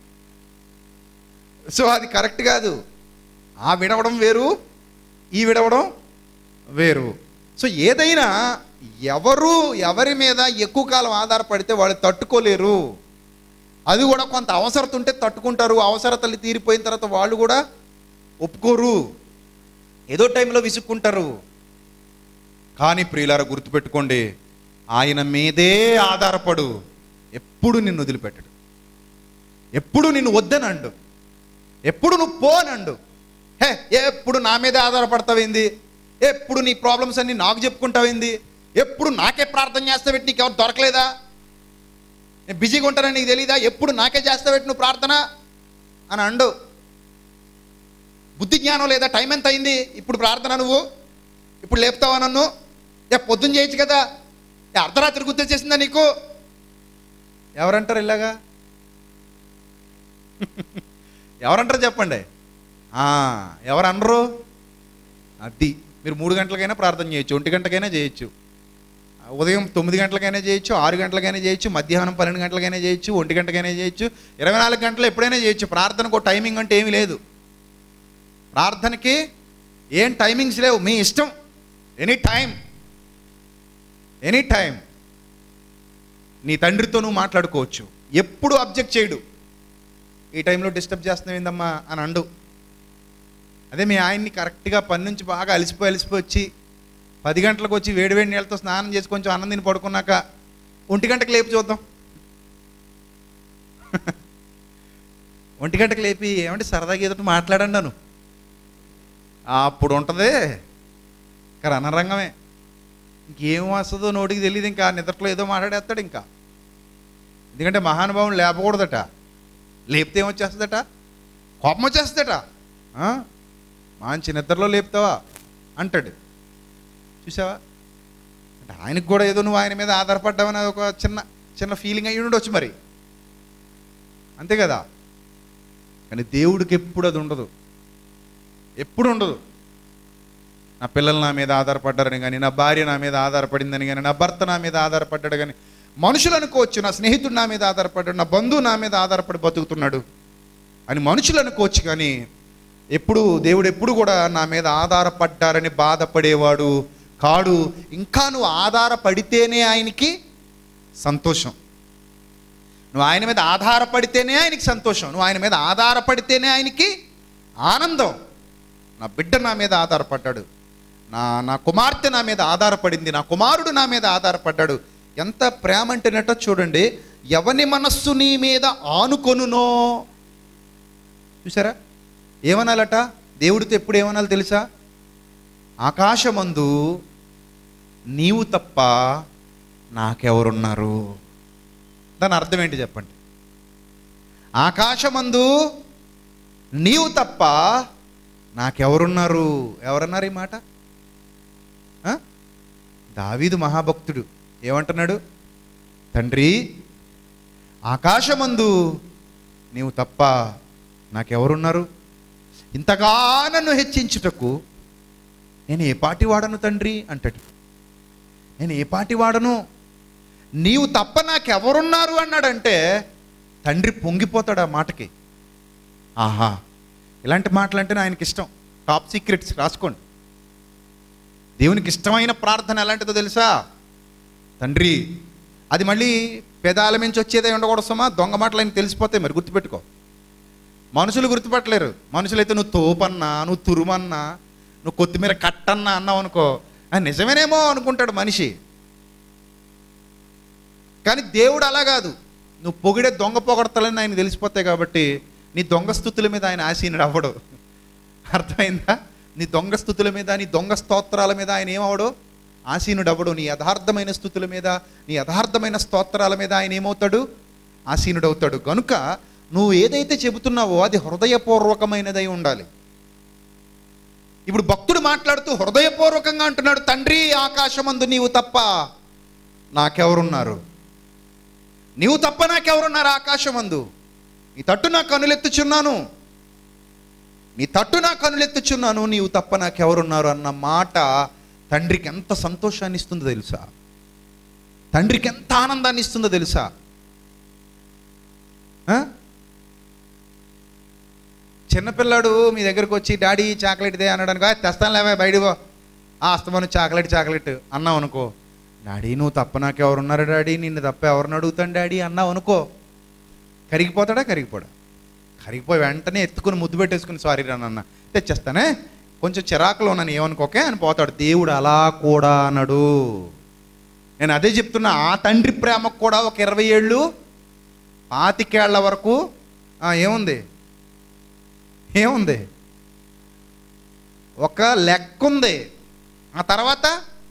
సో అది కరెక్ట్ కాదు ఆ విడవడం వేరు ఈ విడవడం వేరు సో ఏదైనా ఎవరు ఎవరి మీద ఎక్కువ కాలం ఆధారపడితే వాళ్ళు తట్టుకోలేరు అది కూడా కొంత అవసరత ఉంటే తట్టుకుంటారు అవసరతలు తీరిపోయిన తర్వాత వాళ్ళు కూడా ఒప్పుకోరు ఏదో టైంలో విసుక్కుంటారు కానీ ప్రియులారా గుర్తుపెట్టుకోండి ఆయన మీదే ఆధారపడు ఎప్పుడు నిన్ను వదిలిపెట్టడు ఎప్పుడు నిన్ను వద్దనండు ఎప్పుడు నువ్వు పోనండు హే ఎప్పుడు నా మీదే ఆధారపడతావేంది ఎప్పుడు నీ ప్రాబ్లమ్స్ అన్ని నాకు చెప్పుకుంటావేంది ఎప్పుడు నాకే ప్రార్థన చేస్తావేంటి నీకు ఎవరు దొరకలేదా నేను బిజీగా ఉంటానని నీకు తెలీదా ఎప్పుడు నాకే చేస్తావేంటి నువ్వు ప్రార్థన అని అండు బుద్ధి జ్ఞానం లేదా టైం ఎంత అయింది ఇప్పుడు ప్రార్థన నువ్వు ఇప్పుడు లేపుతావా నన్ను ఏ పొద్దున్న చేయొచ్చు కదా ఏ అర్ధరాత్రి గుర్తు చేసిందా నీకు ఎవరంటారు ఇలాగా ఎవరంటారు చెప్పండి ఆ, ఎవరు అనరు అది మీరు మూడు గంటలకైనా ప్రార్థన చేయొచ్చు ఒంటి గంటకైనా చేయొచ్చు ఉదయం తొమ్మిది గంటలకైనా చేయొచ్చు ఆరు గంటలకైనా చేయొచ్చు మధ్యాహ్నం పన్నెండు గంటలకైనా చేయొచ్చు ఒంటి గంటకైనా చేయొచ్చు ఇరవై నాలుగు గంటలు ఎప్పుడైనా చేయొచ్చు ప్రార్థనకు టైమింగ్ అంటే ఏమీ లేదు ప్రార్థనకి ఏం టైమింగ్స్ లేవు మీ ఇష్టం ఎనీ టైం ఎనీ టైం నీ తండ్రితో నువ్వు మాట్లాడుకోవచ్చు ఎప్పుడు అబ్జెక్ట్ చేయడు ఈ టైంలో డిస్టర్బ్ చేస్తున్నావు ఏందమ్మా అని అండు అదే మీ ఆయన్ని కరెక్ట్గా పని నుంచి బాగా అలసిపోయి అలసిపోయి వచ్చి పది గంటలకు వచ్చి వేడి వేడి నీళ్ళతో స్నానం చేసి కొంచెం అన్నం తిని పడుకున్నాక ఒంటి గంటకు లేపి చూద్దాం ఒంటి గంటకు లేపి ఏమంటే సరదాగా ఏదో మాట్లాడండి అను అప్పుడు ఉంటుంది ఇంకా రణరంగమే ఇంకేం వస్తుందో నోటికి తెలియదు ఇంకా నిద్రలో ఏదో మాట్లాడేస్తాడు ఇంకా ఎందుకంటే మహానుభావుని లేపకూడదట లేపితే ఏమొచ్చేస్తుందట కోపం వచ్చేస్తుందట ఆ? మంచి నిద్రలో లేపుతావా అంటాడు చూసావా అంటే ఆయనకు కూడా ఏదో నువ్వు ఆయన మీద ఆధారపడ్డావని అది ఒక చిన్న చిన్న ఫీలింగ్ అయ్యి ఉండొచ్చు మరి అంతే కదా కానీ దేవుడికి ఎప్పుడు అది ఉండదు ఎప్పుడు ఉండదు నా పిల్లలు నా మీద ఆధారపడ్డారని కానీ నా భార్య నా మీద ఆధారపడిందని కానీ నా భర్త నా మీద ఆధారపడ్డాడు కానీ మనుషులు అనుకోవచ్చు నా స్నేహితుడు నా మీద ఆధారపడ్డాడు నా బంధువు నా మీద ఆధారపడి బతుకుతున్నాడు అని మనుషులు అనుకోవచ్చు కానీ ఎప్పుడు దేవుడు ఎప్పుడు కూడా నా మీద ఆధారపడ్డారని బాధపడేవాడు కాడు ఇంకా నువ్వు ఆధారపడితేనే ఆయనకి సంతోషం నువ్వు ఆయన మీద ఆధారపడితేనే ఆయనకి సంతోషం నువ్వు ఆయన మీద ఆధారపడితేనే ఆయనకి ఆనందం నా బిడ్డ నా మీద ఆధారపడ్డాడు నా నా కుమార్తె నా మీద ఆధారపడింది నా కుమారుడు నా మీద ఆధారపడ్డాడు ఎంత ప్రేమ అంటేనట చూడండి ఎవని మనస్సు నీ మీద ఆనుకొనునో చూసారా ఏమనాలట దేవుడితో ఎప్పుడు ఏమనాలి తెలుసా ఆకాశమందు నీవు తప్ప నాకెవరున్నారు దాని అర్థం ఏంటి చెప్పండి ఆకాశమందు నీవు తప్ప నాకెవరున్నారు ఎవరన్నారు ఈ మాట ఆ? దావీదు మహాభక్తుడు ఏమంటున్నాడు తండ్రి ఆకాశమందు నీవు తప్ప నాకెవరున్నారు ఇంతగా నన్ను హెచ్చించుటకు నేను ఏ పాటి వాడను తండ్రి అంటాడు నేను ఏ పాటి వాడను నీవు తప్ప నాకెవరున్నారు అన్నాడంటే తండ్రి పొంగిపోతాడు ఆ మాటకి ఆహా ఇలాంటి మాటలు అంటే ఆయనకి ఇష్టం టాప్ సీక్రెట్స్ రాసుకోండి దేవునికి ఇష్టమైన ప్రార్థన ఎలాంటిదో తెలుసా తండ్రి అది మళ్ళీ పెదాల మించి వచ్చేదే ఉండకూడదు సుమా దొంగ మాటలు ఆయన తెలిసిపోతాయి మరి గుర్తుపెట్టుకో మనుషులు గుర్తుపట్టలేరు మనుషులైతే నువ్వు తోపన్నా నువ్వు తురుమన్నా నువ్వు కొత్తిమీర కట్టన్నా అన్నావు అనుకో ఆ నిజమేనేమో అనుకుంటాడు మనిషి కానీ దేవుడు అలా కాదు నువ్వు పొగిడే దొంగ పొగడతలని ఆయన తెలిసిపోతాయి కాబట్టి నీ దొంగ స్థుతుల మీద ఆయన ఆసీనుడు అవ్వడు అర్థమైందా నీ దొంగ స్థుతుల మీద నీ దొంగ స్తోత్రాల మీద ఆయన ఏమవడు ఆసీనుడు అవ్వడు నీ యథార్థమైన స్థుతుల మీద నీ యథార్థమైన స్తోత్రాల మీద ఆయన ఏమవుతాడు ఆసీనుడు అవుతాడు కనుక నువ్వు ఏదైతే చెబుతున్నావో అది హృదయపూర్వకమైనదై ఉండాలి ఇప్పుడు భక్తుడు మాట్లాడుతూ హృదయపూర్వకంగా అంటున్నాడు తండ్రి ఆకాశమందు నీవు తప్ప నాకెవరున్నారు నీవు తప్ప నాకెవరున్నారు ఆకాశమందు నీ తట్టు నా కనులెత్తుచున్నాను నీ తట్టు నా కనులెత్తుచున్నాను నీవు తప్ప నాకెవరున్నారు అన్న మాట తండ్రికి ఎంత సంతోషాన్ని ఇస్తుందో తెలుసా తండ్రికి ఎంత ఆనందాన్ని ఇస్తుందో తెలుసా ఆ? చిన్నపిల్లాడు మీ దగ్గరకు వచ్చి డాడీ చాక్లెట్ దే అనడానికి "ఆ, తెస్తాను లేవా బయటకో ఆ అస్తమాను చాక్లెట్ చాక్లెట్ అన్నావు అనుకో డాడీ నువ్వు తప్ప నాకెవరున్నారు డాడీ నిన్ను తప్ప ఎవరిని అడుగుతాను డాడీ అన్నావు అనుకో కరిగిపోతాడా కరిగిపోడా కరిగిపోయి వెంటనే ఎత్తుకుని ముద్దు పెట్టేసుకుని సారీ రా నాన్న తెచ్చేస్తానే కొంచెం చిరాకులో నన్ను ఏమనుకోకే అని పోతాడు దేవుడు అలా కూడా అనడు నేను అదే చెప్తున్నా ఆ తండ్రి ప్రేమకు కూడా ఒక ఇరవై ఏళ్ళు పాతికేళ్ల వరకు ఆ, ఏముంది ఏముంది ఒక లెక్క ఉంది ఆ తర్వాత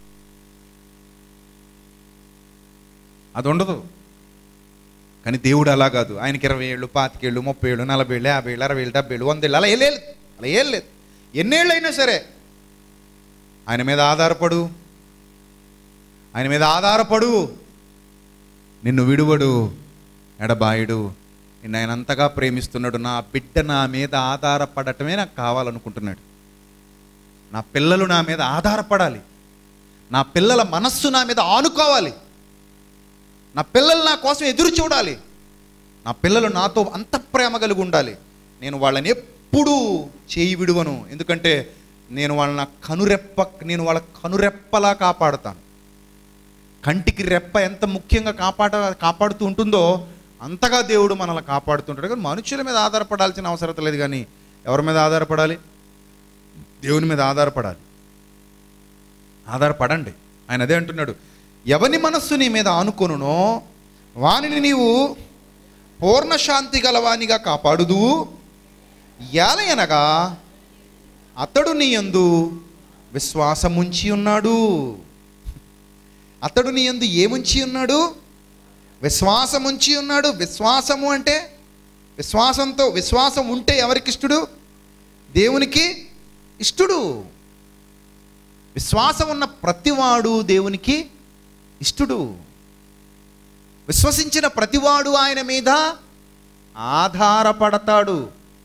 అది ఉండదు కానీ దేవుడు అలా కాదు ఆయనకి ఇరవై ఏళ్ళు పాతికేళ్ళు ముప్పై ఏళ్ళు నలభై ఏళ్ళు యాభై ఏళ్ళు అరవై ఏళ్ళు డెబ్బై ఏళ్ళు వంద ఏళ్ళు అలా ఏం లేదు అలా ఏం లేదు ఎన్నేళ్ళు అయినా సరే ఆయన మీద ఆధారపడు ఆయన మీద ఆధారపడు నిన్ను విడువడు ఎడబాయుడు నిన్ను ఆయన అంతగా ప్రేమిస్తున్నాడు నా బిడ్డ నా మీద ఆధారపడటమే నాకు కావాలనుకుంటున్నాడు నా పిల్లలు నా మీద ఆధారపడాలి నా పిల్లల మనస్సు నా మీద ఆనుకోవాలి నా పిల్లలు నా కోసం ఎదురు చూడాలి నా పిల్లలు నాతో అంత ప్రేమ కలిగి ఉండాలి నేను వాళ్ళని ఎప్పుడూ చేయి విడువను ఎందుకంటే నేను వాళ్ళ కనురెప్ప నేను వాళ్ళ కనురెప్పలా కాపాడుతాను కంటికి రెప్ప ఎంత ముఖ్యంగా కాపాడ కాపాడుతూ ఉంటుందో అంతగా దేవుడు మనల్ని కాపాడుతుంటాడు కానీ మనుషుల మీద ఆధారపడాల్సిన అవసరం లేదు కానీ ఎవరి మీద ఆధారపడాలి దేవుని మీద ఆధారపడాలి ఆధారపడండి ఆయన అదే అంటున్నాడు ఎవని మనస్సు నీ మీద ఆనుకొనునో వానిని నీవు పూర్ణ శాంతి గలవానిగా కాపాడుదు ఏలయనగా అతడు నీ యందు విశ్వాసముంచి ఉన్నాడు అతడు నీ యందు ఏముంచి ఉన్నాడు విశ్వాసముంచి ఉన్నాడు విశ్వాసము అంటే విశ్వాసంతో విశ్వాసం ఉంటే ఎవరికి ఇష్టడు దేవునికి ఇష్టడు విశ్వాసం ఉన్న ప్రతివాడు దేవునికి ఇష్టడు విశ్వసించిన ప్రతివాడు ఆయన మీద ఆధారపడతాడు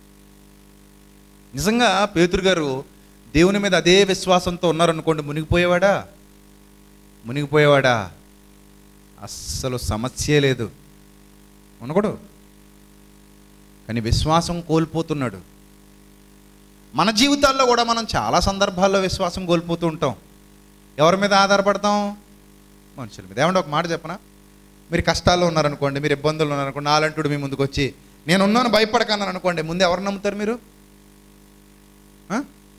నిజంగా పేతురు గారు దేవుని మీద అదే విశ్వాసంతో ఉన్నారనుకోండి మునిగిపోయేవాడా మునిగిపోయేవాడా అస్సలు సమస్యే లేదు మునగడు కానీ విశ్వాసం కోల్పోతున్నాడు మన జీవితాల్లో కూడా మనం చాలా సందర్భాల్లో విశ్వాసం కోల్పోతూ ఉంటాం ఎవరి మీద ఆధారపడతాం మనుషుల మీద ఏమంటే ఒక మాట చెప్పనా మీరు కష్టాల్లో ఉన్నారనుకోండి మీరు ఇబ్బందులు ఉన్నారనుకోండి నాలంటుడు మీ ముందుకు వచ్చి నేను ఉన్నాను భయపడకన్నాను అనుకోండి ముందు ఎవరు నమ్ముతారు మీరు ఆ?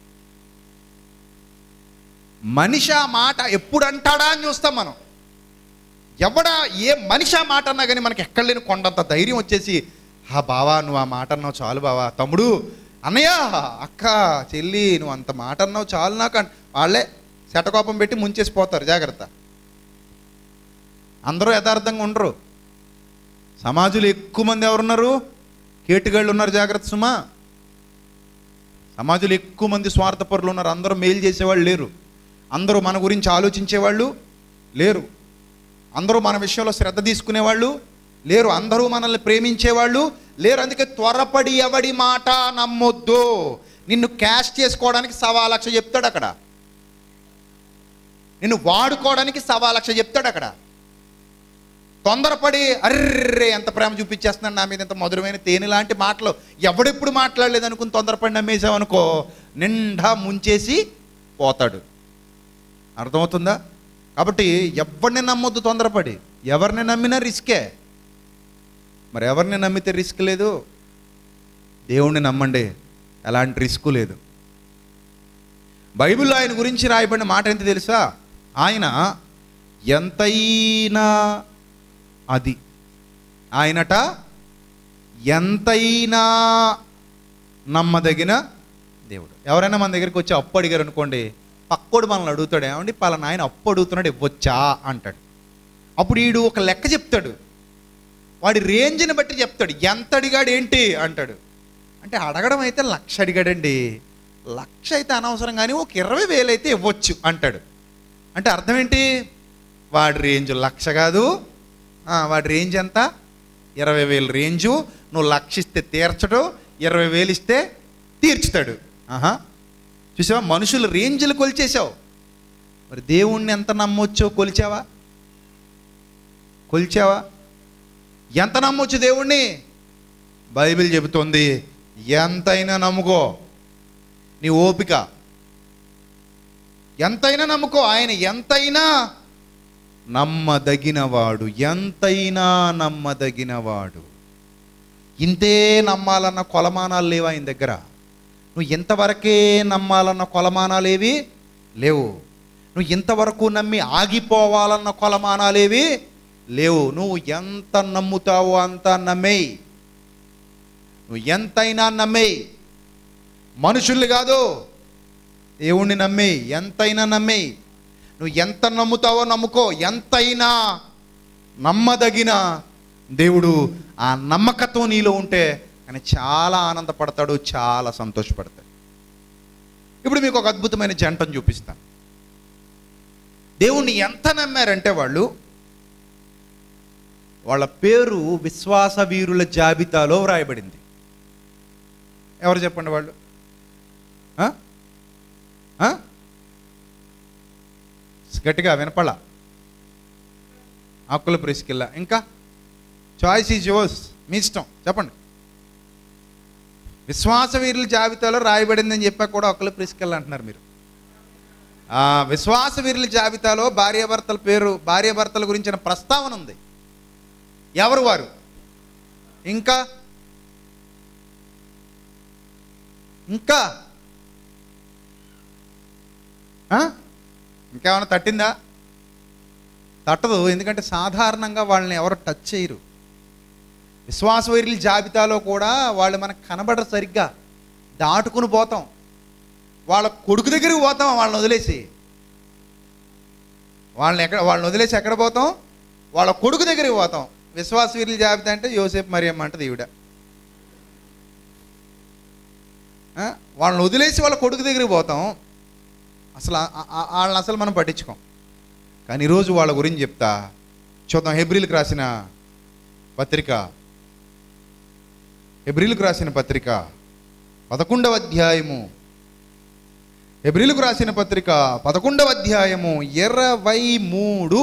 మనిషి ఆ మాట ఎప్పుడు అంటాడా అని చూస్తాం మనం ఎవడా ఏ మనిషి ఆ మాట అన్నా కానీ మనకి ఎక్కడ లేని కొండంత ధైర్యం వచ్చేసి హా బావా నువ్వు ఆ మాట అన్నావు చాలు బావా తమ్ముడు అన్నయ్య అక్క చెల్లి నువ్వు అంత మాట అన్నావు చాలు నాకు అన్- వాళ్ళే శటకోపం పెట్టి ముంచేసి పోతారు జాగ్రత్త అందరూ యథార్థంగా ఉండరు సమాజంలో ఎక్కువ మంది ఎవరున్నారు కేటుగాళ్ళు ఉన్నారు జాగ్రత్త సుమా సమాజంలో ఎక్కువ మంది స్వార్థపరులు ఉన్నారు అందరూ మేలు చేసేవాళ్ళు లేరు అందరూ మన గురించి ఆలోచించేవాళ్ళు లేరు అందరూ మన విషయంలో శ్రద్ధ తీసుకునేవాళ్ళు లేరు అందరూ మనల్ని ప్రేమించేవాళ్ళు లేరు అందుకే త్వరపడి ఎవడి మాట నమ్మొద్దు నిన్ను క్యాష్ చేసుకోవడానికి సవా లక్ష చెప్తాడు అక్కడ నిన్ను వాడుకోవడానికి సవా లక్ష చెప్తాడు అక్కడ తొందరపడి అర్రే ఎంత ప్రేమ చూపించేస్తున్నాడు నా మీద ఎంత మధురమైన తేనె లాంటి మాటలు ఎవడెప్పుడు మాట్లాడలేదు అనుకుని తొందరపడి నమ్మేసామనుకో నిండా ముంచేసి పోతాడు అర్థమవుతుందా కాబట్టి ఎవరిని నమ్మొద్దు తొందరపడి ఎవరిని నమ్మినా రిస్కే మరి ఎవరిని నమ్మితే రిస్క్ లేదు దేవుణ్ణి నమ్మండి ఎలాంటి రిస్క్ లేదు బైబిల్లో ఆయన గురించి రాయబడిన మాట ఏంటి తెలుసా ఆయన ఎంతైనా అది ఆయనట ఎంతైనా నమ్మదగిన దేవుడు ఎవరైనా మన దగ్గరికి వచ్చి అప్పు అడిగారు అనుకోండి పక్కోడు మనల్ని అడుగుతాడు ఏమండి పలానా ఆయన అప్పు అడుగుతున్నాడు ఇవ్వచ్చా అంటాడు అప్పుడు వీడు ఒక లెక్క చెప్తాడు వాడి రేంజ్ని బట్టి చెప్తాడు ఎంత అడిగాడు ఏంటి అంటాడు అంటే అడగడం అయితే లక్ష అడిగాడండి లక్ష అయితే అనవసరం కానీ ఒక ఇరవై వేలు అయితే ఇవ్వచ్చు అంటాడు అంటే అర్థం ఏంటి వాడి రేంజ్ లక్ష కాదు ఆ, వాడి రేంజ్ ఎంత ఇరవై వేలు రేంజు నువ్వు లక్ష ఇస్తే తీర్చడు ఇరవై వేలు ఇస్తే తీర్చుతాడు ఆహా చూసావా మనుషులు రేంజ్లు కొలిచేసావు మరి దేవుణ్ణి ఎంత నమ్మొచ్చో కొలిచావా కొలిచావా ఎంత నమ్మొచ్చు దేవుణ్ణి బైబిల్ చెబుతోంది ఎంతైనా నమ్ముకో నీ ఓపిక ఎంతైనా నమ్ముకో ఆయన ఎంతైనా నమ్మదగినవాడు ఎంతైనా నమ్మదగినవాడు ఇంతే నమ్మాలన్న కొలమానాలు లేవు ఆయన దగ్గర నువ్వు ఇంతవరకే నమ్మాలన్న కొలమానాలేవి లేవు నువ్వు ఇంతవరకు నమ్మి ఆగిపోవాలన్న కొలమానాలేవి లేవు నువ్వు ఎంత నమ్ముతావో అంత నమ్మేయి నువ్వు ఎంతైనా నమ్మేయి మనుషుల్ని కాదు దేవుణ్ణి నమ్మేయి ఎంతైనా నమ్మేయి నువ్వు ఎంత నమ్ముతావో నమ్ముకో ఎంతైనా నమ్మదగిన దేవుడు ఆ నమ్మకత్వం నీలో ఉంటే ఆయన చాలా ఆనందపడతాడు చాలా సంతోషపడతాడు ఇప్పుడు మీకు ఒక అద్భుతమైన జంటను చూపిస్తాను దేవుణ్ణి ఎంత నమ్మారంటే వాళ్ళు వాళ్ళ పేరు విశ్వాస వీరుల జాబితాలో వ్రాయబడింది ఎవరు చెప్పండి వాళ్ళు ఆ? ఆ? గట్టిగా వినపడ ఆకుల ప్రిస్కిల్లా ఇంకా చాయిస్ ఈజ్ యువర్స్ మీ ఇష్టం చెప్పండి విశ్వాస వీరుల జాబితాలో రాయబడిందని చెప్పాక కూడా ఒకళ్ళు ప్రిస్కిల్ అంటున్నారు మీరు ఆ విశ్వాస వీరుల జాబితాలో భార్యాభర్తల పేరు భార్యాభర్తల గురించిన ప్రస్తావన ఉంది ఎవరు వారు ఇంకా ఇంకా ఆ? ఇంకేమైనా తట్టిందా తట్టదు ఎందుకంటే సాధారణంగా వాళ్ళని ఎవరు టచ్ చేయరు విశ్వాసవైరుల జాబితాలో కూడా వాళ్ళు మనకు కనబడరు సరిగ్గా దాటుకుని పోతాం వాళ్ళ కొడుకు దగ్గరికి పోతాం వాళ్ళని వదిలేసి వాళ్ళని ఎక్కడ వాళ్ళని వదిలేసి ఎక్కడ పోతాం వాళ్ళ కొడుకు దగ్గరికి పోతాం విశ్వాసవీరుల జాబితా అంటే యోసేపు మరియమ్మ అంటది ఈవిడ ఆ? వాళ్ళని వదిలేసి వాళ్ళ కొడుకు దగ్గరికి పోతాం అసలు ఆ- ఆ- వాళ్ళని అసలు మనం పట్టించుకోం కానీ ఈరోజు వాళ్ళ గురించి చెప్తా చూద్దాం హెబ్రిల్కి రాసిన పత్రిక హెబ్రిల్కు రాసిన పత్రిక పదకొండవ అధ్యాయము హెబ్రిల్కు రాసిన పత్రిక పదకొండవ అధ్యాయము ఇరవై మూడు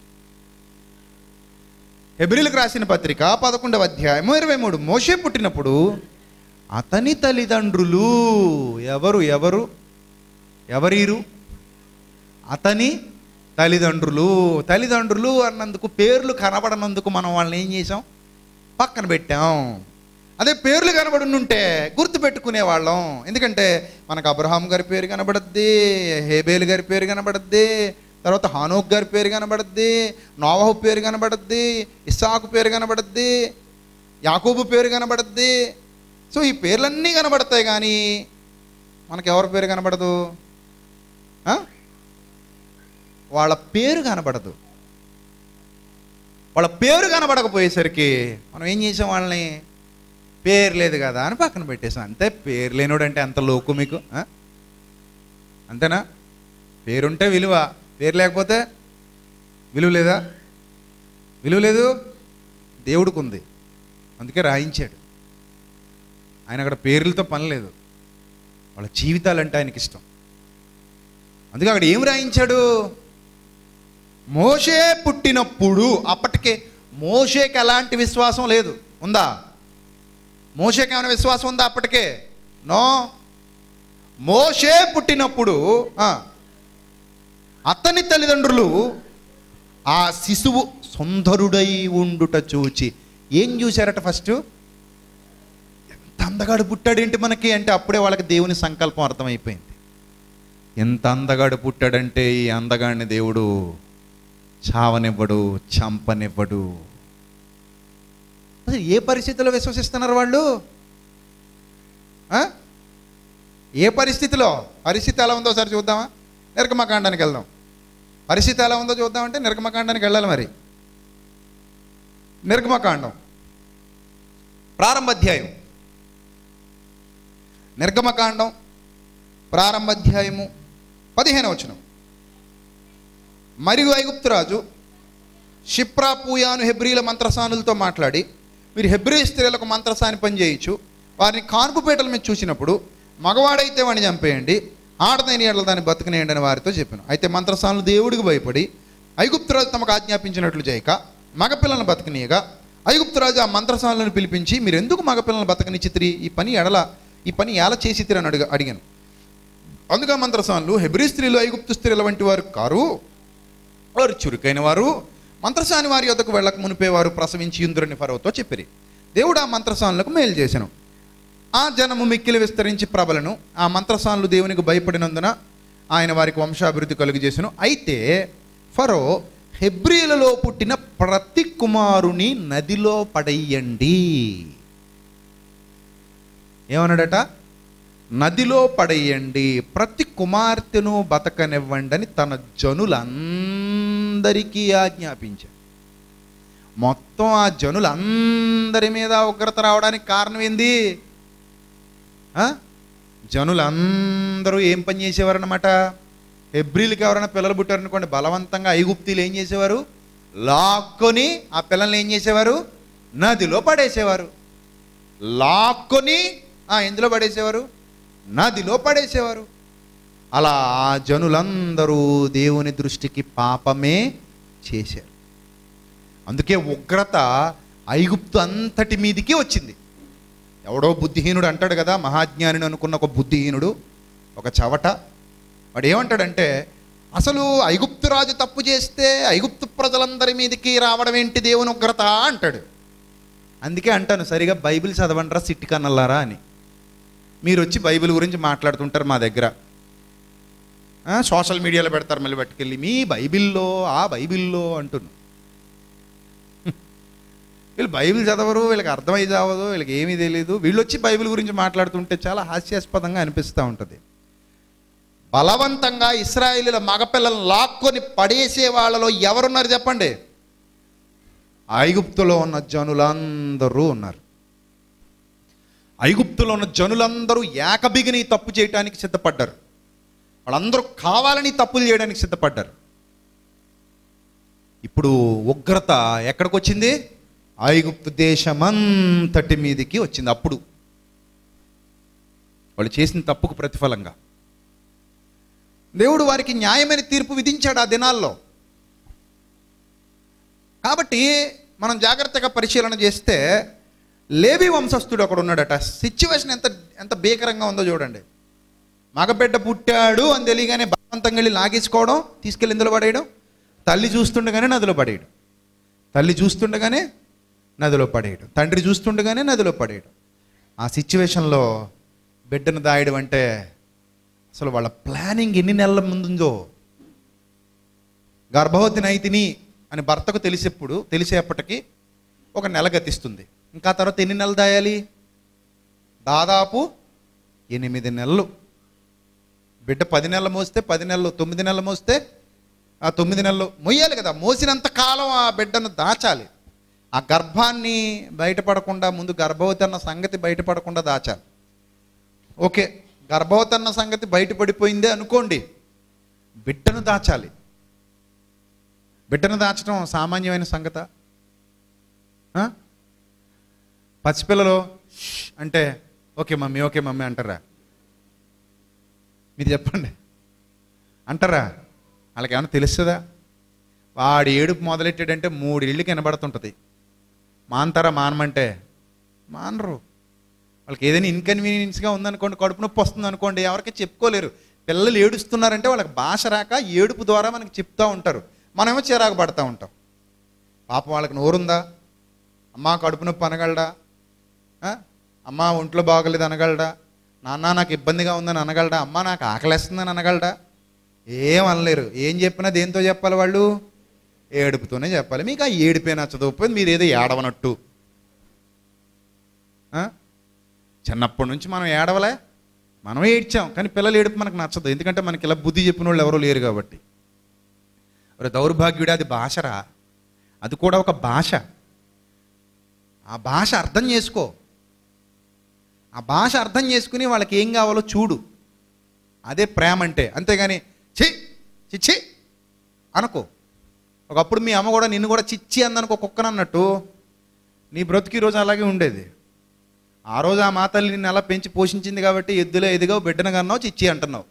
హెబ్రిల్కు రాసిన పత్రిక పదకొండవ అధ్యాయము ఇరవై మూడు మోషే పుట్టినప్పుడు అతని తల్లిదండ్రులు ఎవరు ఎవరు ఎవరీరు అతని తల్లిదండ్రులు తల్లిదండ్రులు అన్నందుకు పేర్లు కనబడనందుకు మనం వాళ్ళని ఏం చేసాం పక్కన పెట్టాం అదే పేర్లు కనబడి ఉంటే గుర్తు పెట్టుకునే వాళ్ళం ఎందుకంటే మనకు అబ్రహాం గారి పేరు కనబడద్ది హేబేల్ గారి పేరు కనబడద్ది తర్వాత హానోక్ గారి పేరు కనబడద్ది నోవహు పేరు కనబడద్ది ఇస్సాకు పేరు కనబడద్ది యాకూబు పేరు కనబడద్ది సో ఈ పేర్లన్నీ కనబడతాయి కానీ మనకు ఎవరి పేరు కనబడదు ఆ? వాళ్ళ పేరు కనబడదు వాళ్ళ పేరు కనబడకపోయేసరికి మనం ఏం చేసాం వాళ్ళని పేరు లేదు కదా అని పక్కన పెట్టేసాం అంతే పేరు లేనోడు అంటే అంత లోకు మీకు ఆ? అంతేనా పేరుంటే విలువ పేరు లేకపోతే విలువ లేదా విలువ లేదు దేవుడికి ఉంది అందుకే రాయించాడు ఆయన అక్కడ పేర్లతో పని లేదు వాళ్ళ జీవితాలంటే ఆయనకి ఇష్టం అందుకే అక్కడ ఏం రాయించాడు మోషే పుట్టినప్పుడు అప్పటికే మోషేకి ఎలాంటి విశ్వాసం లేదు ఉందా మోషేకి ఏమైనా విశ్వాసం ఉందా అప్పటికే నో మోషే పుట్టినప్పుడు ఆ, అతని తల్లిదండ్రులు ఆ శిశువు సుందరుడై ఉండుట చూచి ఏం చూశారట ఫస్ట్ ఎంత అందగాడు పుట్టాడేంటి మనకి అంటే అప్పుడే వాళ్ళకి దేవుని సంకల్పం అర్థమైపోయింది ఎంత అందగాడు పుట్టాడంటే ఈ అందగాడిని దేవుడు చావనివ్వడు చంపనివ్వడు అసలు ఏ పరిస్థితిలో విశ్వసిస్తున్నారు వాళ్ళు ఆ? ఏ పరిస్థితిలో పరిస్థితి ఎలా ఉందో ఒకసారి చూద్దామా నిర్గమకాండానికి వెళ్దాం పరిస్థితి ఎలా ఉందో చూద్దామంటే నిర్గమకాండానికి వెళ్ళాలి మరి నిర్గమకాండం ప్రారంభ అధ్యాయం నిర్గమకాండం ప్రారంభ అధ్యాయము పదిహేను వచనం మరియు ఐగుప్తురాజు షిప్రా పూయాను హెబ్రీల మంత్రసానులతో మాట్లాడి మీరు హెబ్రీ స్త్రీలకు మంత్రసాని పని చేయొచ్చు వారిని కాన్పుపేటల మీద చూసినప్పుడు మగవాడైతే వాడిని చంపేయండి ఆడదైన ఏడల దాన్ని బతకనేయండి అని వారితో చెప్పాను అయితే మంత్రసానులు దేవుడికి భయపడి ఐగుప్తురాజు తమకు ఆజ్ఞాపించినట్లు చేయక మగపిల్లలను బతకనీయగా ఐగుప్తురాజు ఆ మంత్రసానులను పిలిపించి మీరు ఎందుకు మగపిల్లలను బతకనిచ్చితిరి ఈ పని ఎడల ఈ పని ఎలా చేసితిరి అని అడిగ అడిగాను అందుగా మంత్రసానులు హెబ్రీ స్త్రీలు ఐగుప్తు స్త్రీల వంటి వారు కారు వారు చురుకైన వారు మంత్రసాని వారి యొద్దకు వెళ్ళక మునిపే వారు ప్రసవించి ఇంద్రుని ఫరోతో చెప్పిరి దేవుడు ఆ మంత్రసానులకు మేలు చేశాను ఆ జనము మిక్కిలి విస్తరించి ప్రబలను ఆ మంత్రసానులు దేవునికి భయపడినందున ఆయన వారికి వంశాభివృద్ధి కలుగజేసెను అయితే ఫరో హెబ్రియులలో పుట్టిన ప్రతి కుమారుని నదిలో పడేయండి ఏమన్నాడట నదిలో పడేయండి ప్రతి కుమార్తెను బతకనివ్వండి అని తన జనులందరికీ ఆజ్ఞాపించాడు మొత్తం ఆ జనులందరి మీద ఉగ్రత రావడానికి కారణం ఏంది ఆ? జనులందరూ ఏం పని చేసేవారనమాట హెబ్రిల్కి ఎవరైనా పిల్లలు పుట్టారనుకోండి బలవంతంగా ఐగుప్తీలు ఏం చేసేవారు లాక్కొని ఆ పిల్లల్ని ఏం చేసేవారు నదిలో పడేసేవారు లాక్కొని ఆ, ఎందులో పడేసేవారు నదిలో పడేసేవారు అలా ఆ జనులందరూ దేవుని దృష్టికి పాపమే చేశారు అందుకే ఉగ్రత ఐగుప్తు అంతటి మీదికి వచ్చింది ఎవడో బుద్ధిహీనుడు అంటాడు కదా మహాజ్ఞానిని అనుకున్న ఒక బుద్ధిహీనుడు ఒక చవట వాడు ఏమంటాడంటే అసలు ఐగుప్తు రాజు తప్పు చేస్తే ఐగుప్తు ప్రజలందరి మీదకి రావడం ఏంటి దేవుని ఉగ్రత అంటాడు అందుకే అంటాను సరిగా బైబిల్ చదవండిరా సిట్టి కన్నల్లారా అని మీరు వచ్చి బైబిల్ గురించి మాట్లాడుతుంటారు మా దగ్గర ఆ, సోషల్ మీడియాలో పెడతారు మళ్ళీ పట్టుకెళ్ళి మీ బైబిల్లో ఆ బైబిల్లో అంటున్నాను వీళ్ళు బైబిల్ చదవరు వీళ్ళకి అర్థమై చావదు వీళ్ళకి ఏమీ తెలియదు వీళ్ళు వచ్చి బైబిల్ గురించి మాట్లాడుతుంటే చాలా హాస్యాస్పదంగా అనిపిస్తూ ఉంటుంది బలవంతంగా ఇస్రాయేలీల మగపిల్లలను లాక్కొని పడేసే వాళ్ళలో ఎవరున్నారు చెప్పండి ఐగుప్తులో ఉన్న జనులందరూ ఉన్నారు ఐగుప్తులో ఉన్న జనులందరూ ఏకబిగిని తప్పు చేయడానికి సిద్ధపడ్డారు వాళ్ళందరూ కావాలని తప్పులు చేయడానికి సిద్ధపడ్డారు ఇప్పుడు ఉగ్రత ఎక్కడికి వచ్చింది ఐగుప్తు దేశమంతటి మీదికి వచ్చింది అప్పుడు వాళ్ళు చేసిన తప్పుకు ప్రతిఫలంగా దేవుడు వారికి న్యాయమైన తీర్పు విధించాడు ఆ దినాల్లో కాబట్టి మనం జాగ్రత్తగా పరిశీలన చేస్తే లేవి వంశస్థుడు ఒకడు ఉన్నాడట సిచ్యువేషన్ ఎంత ఎంత భీకరంగా ఉందో చూడండి మగబిడ్డ పుట్టాడు అని తెలియగానే బలవంతంగా వెళ్ళి లాగేసుకోవడం తీసుకెళ్ళి ఇందులో పడేయడం తల్లి చూస్తుండగానే నదిలో పడేయడం తల్లి చూస్తుండగానే నదిలో పడేయడం తండ్రి చూస్తుండగానే నదిలో పడేయడం ఆ సిచ్యువేషన్లో బిడ్డను దాయడం అంటే అసలు వాళ్ళ ప్లానింగ్ ఎన్ని నెలల ముందుందో గర్భవతి నైతిని అని భర్తకు తెలిసేప్పుడు తెలిసేపటికి ఒక నెల గతిస్తుంది ఇంకా తర్వాత ఎన్ని నెలలు దాయాలి దాదాపు ఎనిమిది నెలలు బిడ్డ పది నెలలు మోస్తే పది నెలలు తొమ్మిది నెలలు మోస్తే ఆ తొమ్మిది నెలలు మొయ్యాలి కదా మోసినంత కాలం ఆ బిడ్డను దాచాలి ఆ గర్భాన్ని బయటపడకుండా ముందు గర్భవతి అన్న సంగతి బయటపడకుండా దాచాలి ఓకే గర్భవతి అన్న సంగతి బయటపడిపోయిందే అనుకోండి బిడ్డను దాచాలి బిడ్డను దాచడం సామాన్యమైన సంగత ఆ? పసిపిల్లలు "ష్" అంటే ఓకే మమ్మీ ఓకే మమ్మీ అంటారా మీరు చెప్పండి అంటారా వాళ్ళకి ఏమైనా తెలుస్తుందా వాడు ఏడుపు మొదలెట్టాడంటే మూడు ఇళ్ళకి వినబడుతుంటుంది మాన్తారా మానమంటే మానరు వాళ్ళకి ఏదైనా ఇన్కన్వీనియన్స్గా ఉందనుకోండి కడుపు నొప్పి వస్తుంది అనుకోండి ఎవరికి చెప్పుకోలేరు పిల్లలు ఏడుస్తున్నారంటే వాళ్ళకి భాష రాక ఏడుపు ద్వారా మనకి చెప్తూ ఉంటారు మనమేమో చిరాకు పడతా ఉంటాం పాపం వాళ్ళకి నోరుందా అమ్మ కడుపు నొప్పి అనగలడా ఆ? అమ్మ ఒంట్లో బాగలేదు అనగలడా నాన్న నాకు ఇబ్బందిగా ఉందని అనగలడా అమ్మ నాకు ఆకలేస్తుందని అనగలడా ఏం అనలేరు ఏం చెప్పినా దేంతో చెప్పాలి వాళ్ళు ఏడుపుతోనే చెప్పాలి మీకు ఆ ఏడిపే నచ్చదు పోయి మీరు ఏదో ఏడవనట్టు ఆ? చిన్నప్పటి నుంచి మనం ఏడవలే మనం ఏడ్చాం కానీ పిల్లలు ఏడుపు మనకు నచ్చదు ఎందుకంటే మనకి ఇలా బుద్ధి చెప్పిన వాళ్ళు ఎవరూ లేరు కాబట్టి ఒక దౌర్భాగ్యుడు అది భాషరా అది కూడా ఒక భాష ఆ భాష అర్థం చేసుకో ఆ భాష అర్థం చేసుకుని వాళ్ళకి ఏం కావాలో చూడు అదే ప్రేమ అంటే అంతేగాని చి చిచ్చి అనుకో ఒకప్పుడు మీ అమ్మ కూడా నిన్ను కూడా చిచ్చి అందనుకో కుక్కను అన్నట్టు నీ బ్రతుకు ఈ రోజు అలాగే ఉండేది ఆ రోజు ఆ మాతల్ని నిన్ను అలా పెంచి పోషించింది కాబట్టి ఎద్దులో ఎదిగావు బిడ్డను కన్నావు చిచ్చి అంటున్నావు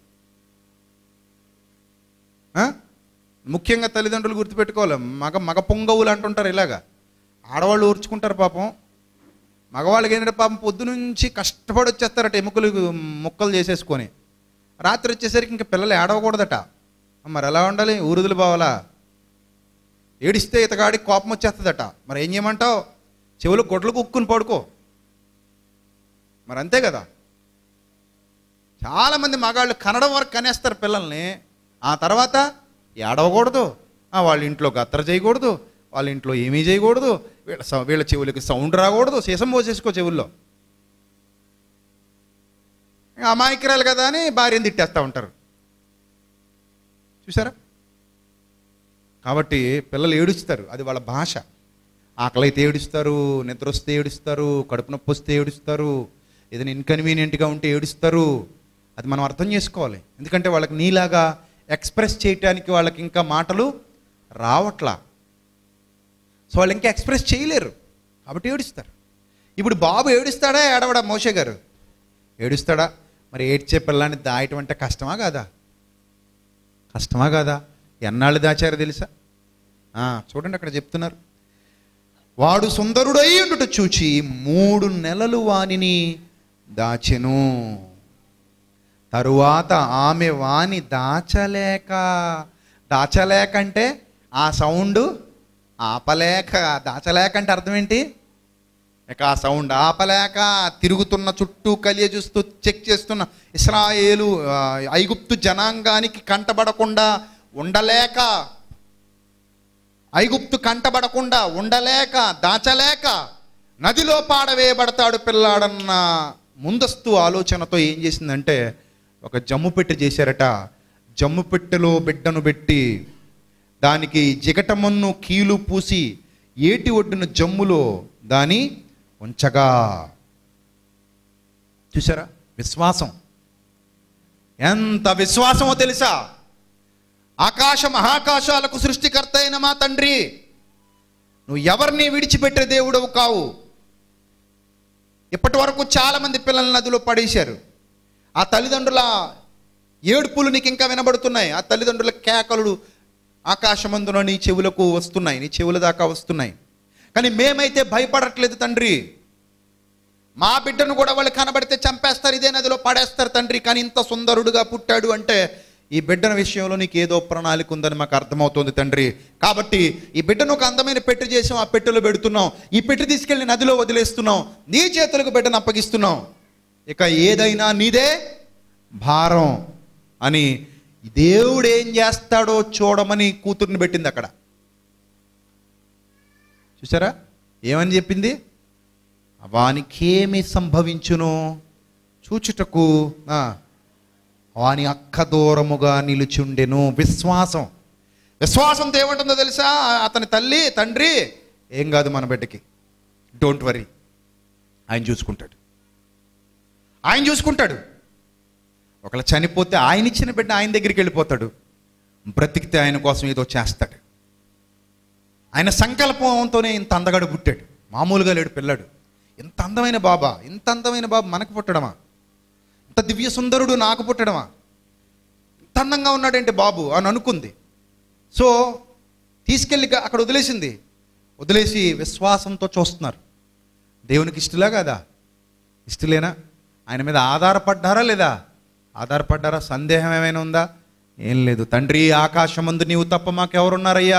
ఆ? ముఖ్యంగా తల్లిదండ్రులు గుర్తుపెట్టుకోవాలి మగ మగ పొంగవులు అంటుంటారు ఇలాగా ఆడవాళ్ళు ఊర్చుకుంటారు పాపం మగవాళ్ళకి ఏంటంటే పాపం పొద్దు నుంచి కష్టపడి వచ్చేస్తారట ఎముకలు ముక్కలు చేసేసుకొని రాత్రి వచ్చేసరికి ఇంకా పిల్లలు ఏడవకూడదట మరి ఎలా ఉండాలి ఊరుదులు బావాలా ఏడిస్తే ఇతగాడికి కోపం వచ్చేస్తుందట మరి ఏం చేయమంటావు చెవులు గొడ్లు కుక్కుని పడుకో మరి అంతే కదా చాలామంది మగాళ్ళు కనడం వరకు కనేస్తారు పిల్లల్ని ఆ తర్వాత ఏడవకూడదు ఆ, వాళ్ళ ఇంట్లో గత్తర చేయకూడదు వాళ్ళ ఇంట్లో ఏమీ చేయకూడదు వీళ్ళ సౌ- వీళ్ళ చెవులకి సౌండ్ రాకూడదు సీసం పోసేసుకో చెవుల్లో ఇంకా అమాయకురాలు కదా అని భార్యను తిట్టేస్తూ ఉంటారు చూసారా కాబట్టి పిల్లలు ఏడుస్తారు అది వాళ్ళ భాష ఆకలి అయితే ఏడుస్తారు నిద్ర వస్తే ఏడుస్తారు కడుపు నొప్పి వస్తే ఏడుస్తారు ఏదైనా ఇన్కన్వీనియంట్గా ఉంటే ఏడుస్తారు అది మనం అర్థం చేసుకోవాలి ఎందుకంటే వాళ్ళకి నీలాగా ఎక్స్ప్రెస్ చేయటానికి వాళ్ళకి ఇంకా మాటలు రావట్లా సో వాళ్ళు ఇంకా ఎక్స్ప్రెస్ చేయలేరు కాబట్టి ఏడుస్తారు ఇప్పుడు బాబు ఏడుస్తాడా ఏడవడా మోషే గారు ఏడుస్తాడా మరి ఏడ్చే పిల్లాన్ని దాయటం అంటే కష్టమా కాదా కష్టమా కాదా ఎన్నాళ్ళు దాచారో తెలుసా ఆ, చూడండి అక్కడ చెప్తున్నారు వాడు సుందరుడై ఉండుట చూచి మూడు నెలలు వానిని దాచెను తరువాత ఆమె వాని దాచలేక దాచలేక అంటే ఆ సౌండ్ ఆపలేక దాచలేక అంటే అర్థం ఏంటి ఇక ఆ సౌండ్ ఆపలేక తిరుగుతున్న చుట్టూ కలియ చూస్తూ చెక్ చేస్తున్న ఇస్రాయేలు ఆ, ఐగుప్తు జనాంగానికి కంటబడకుండా ఉండలేక ఐగుప్తు కంటబడకుండా ఉండలేక దాచలేక నదిలో పాడవేయబడతాడు పిల్లాడన్న ముందస్తు ఆలోచనతో ఏం చేసిందంటే ఒక జమ్ము పెట్టి చేశారట జమ్ము పెట్టెలో బిడ్డను పెట్టి దానికి జిగటమన్ను కీలు పూసి ఏటి ఒడ్డున జమ్ములో దాని ఉంచగా చూసారా విశ్వాసం ఎంత విశ్వాసమో తెలుసా ఆకాశ మహాకాశాలకు సృష్టికర్త అయిన మా తండ్రి నువ్వు ఎవరిని విడిచిపెట్టే దేవుడవు కావు ఇప్పటి వరకు చాలామంది పిల్లల్ని నదిలో పడేశారు ఆ తల్లిదండ్రుల ఏడుపులు నీకు ఇంకా వినబడుతున్నాయి ఆ తల్లిదండ్రుల కేకలు ఆకాశమందున నీ చెవులకు వస్తున్నాయి నీ చెవుల దాకా వస్తున్నాయి కానీ మేమైతే భయపడట్లేదు తండ్రి మా బిడ్డను కూడా వాళ్ళు కనబడితే చంపేస్తారు ఇదే నదిలో పడేస్తారు తండ్రి కానీ ఇంత సుందరుడుగా పుట్టాడు అంటే ఈ బిడ్డన విషయంలో నీకు ఏదో ప్రణాళిక ఉందని మాకు అర్థమవుతుంది తండ్రి కాబట్టి ఈ బిడ్డను ఒక అందమైన పెట్టి చేసాం ఆ పెట్టెలో పెడుతున్నాం ఈ పెట్టి తీసుకెళ్లి నదిలో వదిలేస్తున్నాం నీ చేతులకు బిడ్డను అప్పగిస్తున్నాం ఇక ఏదైనా నీదే భారం అని దేవుడు ఏం చేస్తాడో చూడమని కూతుర్ని పెట్టింది అక్కడ చూసారా ఏమని చెప్పింది వానికేమి సంభవించును చూచుటకు ఆ, వాని అక్క దూరముగా నిలుచుండెను విశ్వాసం విశ్వాసంతో ఏమంటుందో తెలుసా అతని తల్లి తండ్రి ఏం కాదు మన బిడ్డకి డోంట్ వరీ ఆయన చూసుకుంటాడు ఆయన చూసుకుంటాడు ఒకవేళ చనిపోతే ఆయన ఇచ్చిన బిడ్డ ఆయన దగ్గరికి వెళ్ళిపోతాడు బ్రతికితే ఆయన కోసం ఏదో చేస్తాడు ఆయన సంకల్పంతోనే ఇంత అందగాడు పుట్టాడు మామూలుగా లేడు పిల్లాడు ఇంత అందమైన బాబా ఇంత అందమైన బాబు మనకు పుట్టడమా ఇంత దివ్య సుందరుడు నాకు పుట్టడమా ఇంత అందంగా ఉన్నాడంటే బాబు అని అనుకుంది సో తీసుకెళ్ళి అక్కడ వదిలేసింది వదిలేసి విశ్వాసంతో చూస్తున్నారు దేవునికి ఇష్టలా కదా ఇష్టలేనా ఆయన మీద ఆధారపడ్డారా లేదా ఆధారపడ్డారా సందేహం ఏమైనా ఉందా ఏం లేదు తండ్రి ఆకాశమందు నీవు తప్ప మాకెవరున్నారయ్యా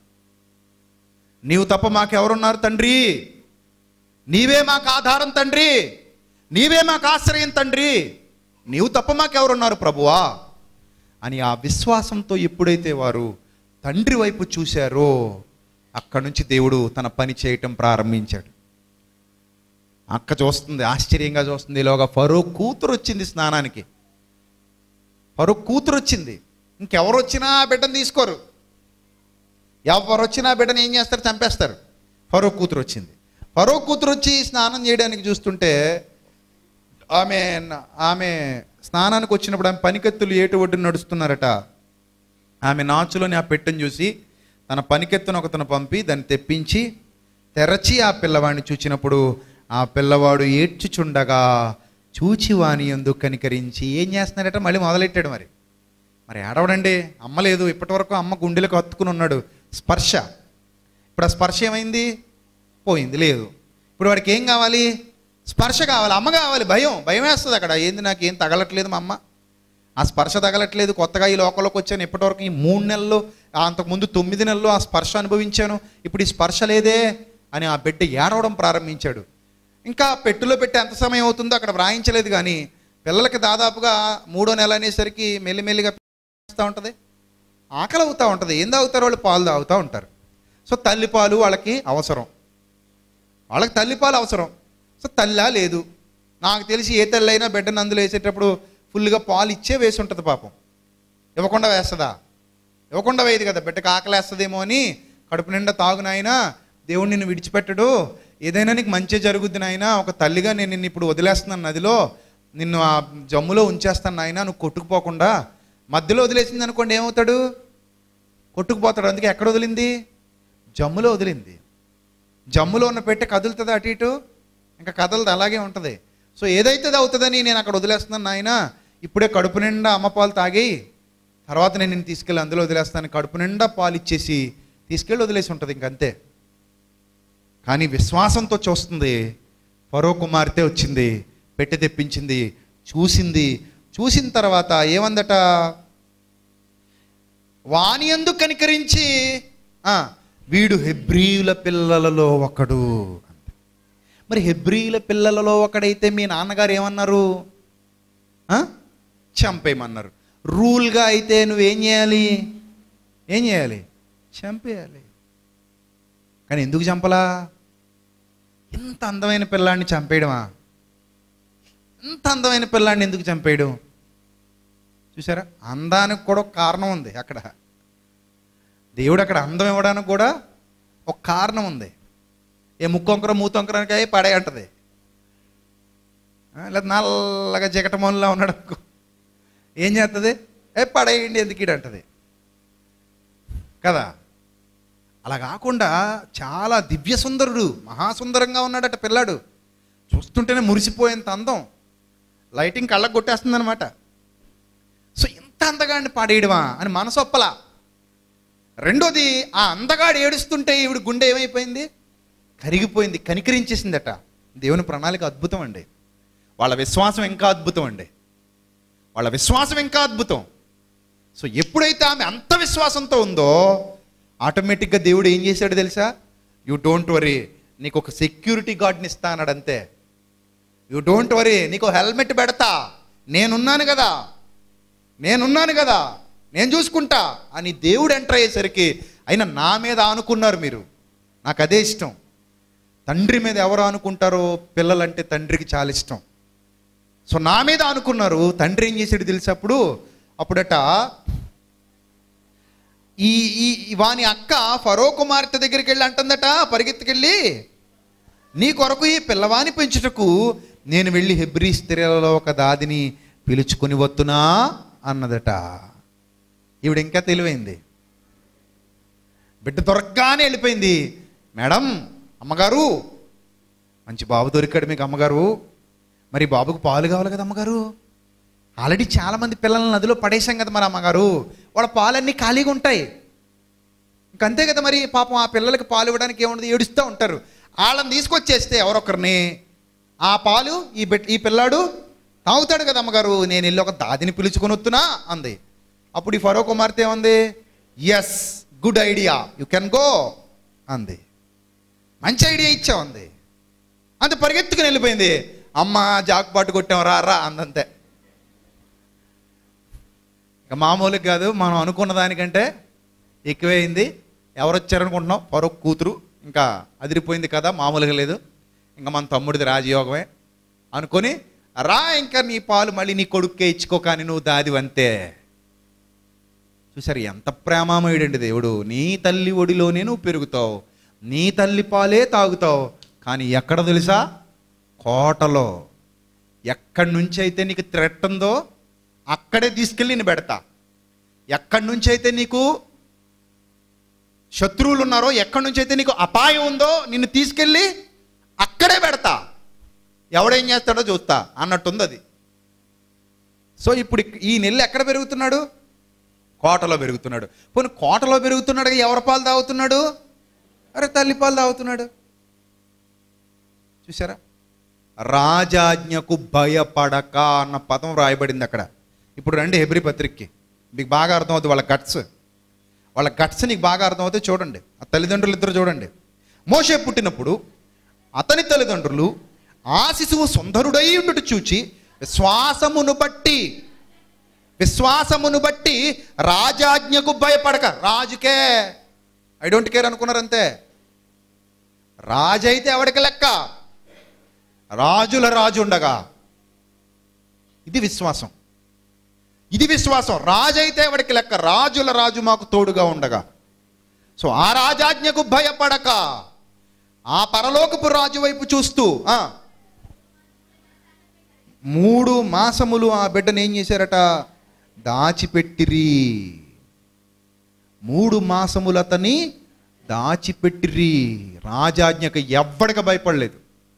నీవు తప్ప మాకెవరున్నారు తండ్రి నీవే మాకు ఆధారం తండ్రి నీవే మాకు ఆశ్రయం తండ్రి నీవు తప్ప మాకెవరున్నారు ప్రభువా అని ఆ విశ్వాసంతో ఎప్పుడైతే వారు తండ్రి వైపు చూశారో అక్కడి నుంచి దేవుడు తన పని చేయటం ప్రారంభించాడు అక్క చూస్తుంది ఆశ్చర్యంగా చూస్తుంది ఇలాగా ఫరో కూతురు వచ్చింది స్నానానికి ఫరో కూతురు వచ్చింది ఇంకెవరు వచ్చినా ఆ బిడ్డను తీసుకోరు ఎవరు వచ్చినా ఆ బిడ్డను ఏం చేస్తారు చంపేస్తారు ఫరో కూతురు వచ్చింది ఫరో కూతురు వచ్చి స్నానం చేయడానికి చూస్తుంటే ఆమె ఆమె స్నానానికి వచ్చినప్పుడు ఆమె పనికెత్తులు ఏటు ఒడ్డున నడుస్తున్నారట ఆమె నాచులోని ఆ పెట్టెను చూసి తన పనికెత్తును ఒకతను పంపి దాన్ని తెప్పించి తెరచి ఆ పిల్లవాడిని చూచినప్పుడు ఆ పిల్లవాడు ఏడ్చుచుండగా చూచి వాని ఎందుకు కనికరించి ఏం చేస్తున్నాడట మళ్ళీ మొదలెట్టాడు మరి మరి ఏడవడండి అమ్మ లేదు ఇప్పటివరకు అమ్మ గుండెలకు హత్తుకుని ఉన్నాడు స్పర్శ ఇప్పుడు ఆ స్పర్శ ఏమైంది పోయింది లేదు ఇప్పుడు వాడికి ఏం కావాలి స్పర్శ కావాలి అమ్మ కావాలి భయం భయం వేస్తుంది అక్కడ ఏంది నాకు ఏం తగలట్లేదు మా అమ్మ ఆ స్పర్శ తగలట్లేదు కొత్తగా ఈ లోకంలోకి వచ్చాను ఇప్పటివరకు ఈ మూడు నెలలు ఆ అంతకుముందు తొమ్మిది నెలలు ఆ స్పర్శ అనుభవించాను ఇప్పుడు ఈ స్పర్శ లేదే అని ఆ బిడ్డ ఏడవడం ప్రారంభించాడు ఇంకా పెట్టులో పెట్టి ఎంత సమయం అవుతుందో అక్కడ వ్రాయించలేదు కానీ పిల్లలకి దాదాపుగా మూడో నెల అనేసరికి మెల్లిమెల్లిగా వస్తూ ఉంటుంది ఆకలి అవుతూ ఉంటుంది ఏం తాగుతారు వాళ్ళు పాలు తాగుతూ ఉంటారు సో తల్లిపాలు వాళ్ళకి అవసరం వాళ్ళకి తల్లిపాలు అవసరం సో తల్లా లేదు నాకు తెలిసి ఏ తల్లి అయినా బిడ్డను అందులో వేసేటప్పుడు ఫుల్గా పాలు ఇచ్చే వేసి ఉంటుంది పాపం ఇవ్వకుండా వేస్తుందా ఇవ్వకుండా వేయదు కదా బిడ్డకు ఆకలేస్తుందేమో అని కడుపు నిండా తాగు నాయనా దేవుడు నిన్ను విడిచిపెట్టడు ఏదైనా నీకు మంచి జరుగుద్ది నాయనా ఒక తల్లిగా నేను నిన్ను ఇప్పుడు వదిలేస్తున్నాను నదిలో నిన్ను ఆ జమ్ములో ఉంచేస్తాను నాయనా నువ్వు కొట్టుకుపోకుండా మధ్యలో వదిలేసింది అనుకోండి ఏమవుతాడు కొట్టుకుపోతాడు అందుకే ఎక్కడ వదిలింది జమ్ములో వదిలింది జమ్ములో ఉన్న పెట్టె కదులుతుంది అటు ఇటు ఇంకా కదలదు అలాగే ఉంటుంది సో ఏదైతే అవుతుందని నేను అక్కడ వదిలేస్తున్నాను నాయన ఇప్పుడే కడుపు నిండా అమ్మ పాలు తాగి తర్వాత నేను నిన్ను తీసుకెళ్ళి అందులో వదిలేస్తాను కడుపు నిండా పాలు ఇచ్చేసి తీసుకెళ్ళి వదిలేసి ఉంటుంది ఇంకంతే కానీ విశ్వాసంతో చూస్తుంది పరో కుమార్తె వచ్చింది పెట్టి తెప్పించింది చూసింది చూసిన తర్వాత ఏమందట వాని అందు కనికరించి ఆ, వీడు హెబ్రీయుల పిల్లలలో ఒకడు అంది. మరి హెబ్రీయుల పిల్లలలో ఒకడైతే మీ నాన్నగారు ఏమన్నారు ఆ? చంపేయమన్నారు రూల్గా అయితే నువ్వేం చేయాలి ఏం చేయాలి చంపేయాలి కానీ ఎందుకు చంపలా ఇంత అందమైన పిల్లాడిని చంపేయడమా ఇంత అందమైన పిల్లాడిని ఎందుకు చంపేయడం చూసారా అందానికి కూడా ఒక కారణం ఉంది అక్కడ దేవుడు అక్కడ అందం ఇవ్వడానికి కూడా ఒక కారణం ఉంది ఏ ముక్కొంకర మూతొంకరానికి అయ్యి పడే అంటది ఆ, లేదా నల్లగా జిగటమోన్లా ఉన్నాడు అనుకో ఏం చేస్తుంది ఏ పడేయండి ఎందుకు ఈడు అంటది కదా అలా కాకుండా చాలా దివ్య సుందరుడు మహాసుందరంగా ఉన్నాడట పిల్లాడు చూస్తుంటేనే మురిసిపోయేంత అందం లైటింగ్ కళ్ళకు కొట్టేస్తుంది అనమాట సో ఇంత అందగాడిని పాడేయడమా అని మనసు ఒప్పలా రెండోది ఆ అందగాడు ఏడుస్తుంటే ఈవిడ గుండె ఏమైపోయింది కరిగిపోయింది కనికరించేసిందట దేవుని ప్రణాళిక అద్భుతం అండి వాళ్ళ విశ్వాసం ఇంకా అద్భుతం అండి వాళ్ళ విశ్వాసం ఇంకా అద్భుతం సో ఎప్పుడైతే ఆమె అంత విశ్వాసంతో ఉందో ఆటోమేటిక్గా దేవుడు ఏం చేశాడు తెలుసా యూ డోంట్ వరీ నీకు ఒక సెక్యూరిటీ గార్డ్ని ఇస్తా అన్నాడు అంతే యూ డోంట్ వరీ నీకు హెల్మెట్ పెడతా నేనున్నాను కదా నేనున్నాను కదా నేను చూసుకుంటా అని దేవుడు ఎంటర్ అయ్యేసరికి అయినా నా మీద ఆనుకున్నారు మీరు నాకు అదే ఇష్టం తండ్రి మీద ఎవరు ఆనుకుంటారో పిల్లలంటే తండ్రికి చాలా ఇష్టం సో నా మీద ఆనుకున్నారు తండ్రి ఏం చేసాడు తెలిసినప్పుడు అప్పుడట ఈ ఈ ఈ వాని అక్క ఫరో కుమార్తె దగ్గరికి వెళ్ళి అంటుందట పరిగెత్తుకెళ్ళి నీ కొరకు ఈ పిల్లవాని పెంచుటకు నేను వెళ్ళి హెబ్రీ స్త్రీలలో ఒక దాదిని పిలుచుకొని వత్తునా అన్నదట ఈవిడ ఇంకా తెలివైంది బిడ్డ దొరకగానే వెళ్ళిపోయింది మేడం అమ్మగారు మంచి బాబు దొరికాడు మీకు అమ్మగారు మరి బాబుకు పాలు కావాలి కదా అమ్మగారు ఆల్రెడీ చాలామంది పిల్లల్ని నదిలో పడేశాం కదా మరి అమ్మగారు వాళ్ళ పాలన్నీ ఖాళీగా ఉంటాయి ఇంకంతే కదా మరి పాపం ఆ పిల్లలకి పాలు ఇవ్వడానికి ఏముండదు ఏడుస్తూ ఉంటారు వాళ్ళని తీసుకొచ్చేస్తే ఎవరొకరిని ఆ పాలు ఈ బిడ్ ఈ పిల్లాడు తాగుతాడు కదా అమ్మగారు నేను వెళ్ళి ఒక దాదిని పిలుచుకొని వస్తున్నా అంది అప్పుడు ఈ ఫరో కుమార్తె ఏమంది yes good idea you can go అంది మంచి ఐడియా ఇచ్చావు అంది అంత పరిగెత్తుకుని వెళ్ళిపోయింది అమ్మ జాక్పాటు కొట్టాం రా రా అందంతే ఇక మామూలుగా కాదు మనం అనుకున్న దానికంటే ఎక్కువైంది ఎవరు వచ్చారనుకుంటున్నాం పరొక కూతురు ఇంకా అదిరిపోయింది కదా మామూలుగా లేదు ఇంకా మన తమ్ముడిది రాజయోగమే అనుకొని రా ఇంకా నీ పాలు మళ్ళీ నీ కొడుక్కే ఇచ్చుకో కానీ నువ్వు దాది అంతే చూసారు ఎంత ప్రేమామయుడండి దేవుడు నీ తల్లి ఒడిలోనే నువ్వు పెరుగుతావు నీ తల్లి పాలే తాగుతావు కానీ ఎక్కడ తెలుసా కోటలో ఎక్కడి నుంచి అయితే నీకు థ్రెట్ ఉందో అక్కడే తీసుకెళ్ళి నేను పెడతా ఎక్కడి నుంచి అయితే నీకు శత్రువులు ఉన్నారో ఎక్కడి నుంచి అయితే నీకు అపాయం ఉందో నిన్ను తీసుకెళ్ళి అక్కడే పెడతా ఎవడేం చేస్తాడో చూస్తా అన్నట్టుంది అది సో ఇప్పుడు ఇక్- ఈ నెల్లు ఎక్కడ పెరుగుతున్నాడు కోటలో పెరుగుతున్నాడు పోనీ కోటలో పెరుగుతున్నాడు ఎవరి పాలు తాగుతున్నాడు అరే తల్లి పాలు తాగుతున్నాడు చూసారా రాజాజ్ఞకు భయపడక అన్న పదం రాయబడింది అక్కడ ఇప్పుడు రండి హెబ్రి పత్రికకి మీకు బాగా అర్థమవుతుంది వాళ్ళ గట్స్ వాళ్ళ గట్స్ నీకు బాగా అర్థమవుతాయి చూడండి ఆ తల్లిదండ్రులు ఇద్దరు చూడండి మోషే పుట్టినప్పుడు అతని తల్లిదండ్రులు ఆ శిశువు సుందరుడై ఉండుట చూచి విశ్వాసమును బట్టి విశ్వాసమును బట్టి రాజాజ్ఞకు భయపడక రాజుకే ఐ డోంట్ కేర్ అనుకున్నారంతే రాజు అయితే ఎవడికి లెక్క రాజుల రాజు ఉండగా ఇది విశ్వాసం ఇది విశ్వాసం రాజు అయితే ఎవడికి లెక్క రాజుల రాజు మాకు తోడుగా ఉండగా సో ఆ రాజాజ్ఞకు భయపడక ఆ పరలోకపు రాజు వైపు చూస్తూ ఆ, మూడు మాసములు ఆ బిడ్డను ఏం చేశారట దాచిపెట్టిరి మూడు మాసములు అతని దాచిపెట్టిరి రాజాజ్ఞకు ఎవ్వడికి భయపడలేదు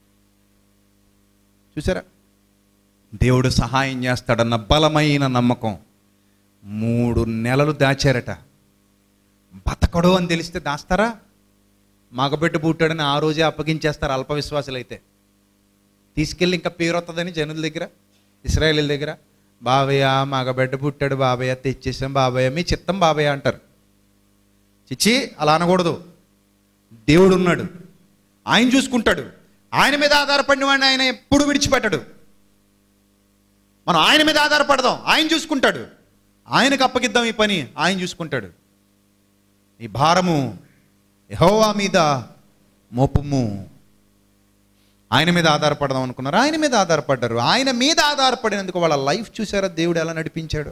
చూసారా దేవుడు సహాయం చేస్తాడన్న బలమైన నమ్మకం మూడు నెలలు దాచారట బతకడు అని తెలిస్తే దాస్తారా మగబిడ్డ పుట్టాడని ఆ రోజే అప్పగించేస్తారు అల్ప విశ్వాసులైతే తీసుకెళ్ళి ఇంకా పేరు వస్తుందని జనుల దగ్గర ఇస్రాయేలీల దగ్గర బాబయ్య మగబిడ్డ పుట్టాడు బాబయ్య తెచ్చేసాం బాబయ్య మీ చిత్తం బాబయ్య అంటారు చిచ్చి అలా అనకూడదు దేవుడు ఉన్నాడు ఆయన చూసుకుంటాడు ఆయన మీద ఆధారపడిన వాడిని ఆయన ఎప్పుడు విడిచిపెట్టడు మనం ఆయన మీద ఆధారపడదాం ఆయన చూసుకుంటాడు ఆయనకు అప్పగిద్దాం ఈ పని ఆయన చూసుకుంటాడు ఈ భారము యెహోవా మీద మోపుము ఆయన మీద ఆధారపడదాం అనుకున్నారు ఆయన మీద ఆధారపడ్డారు ఆయన మీద ఆధారపడినందుకు వాళ్ళ లైఫ్ చూసారా దేవుడు ఎలా నడిపించాడు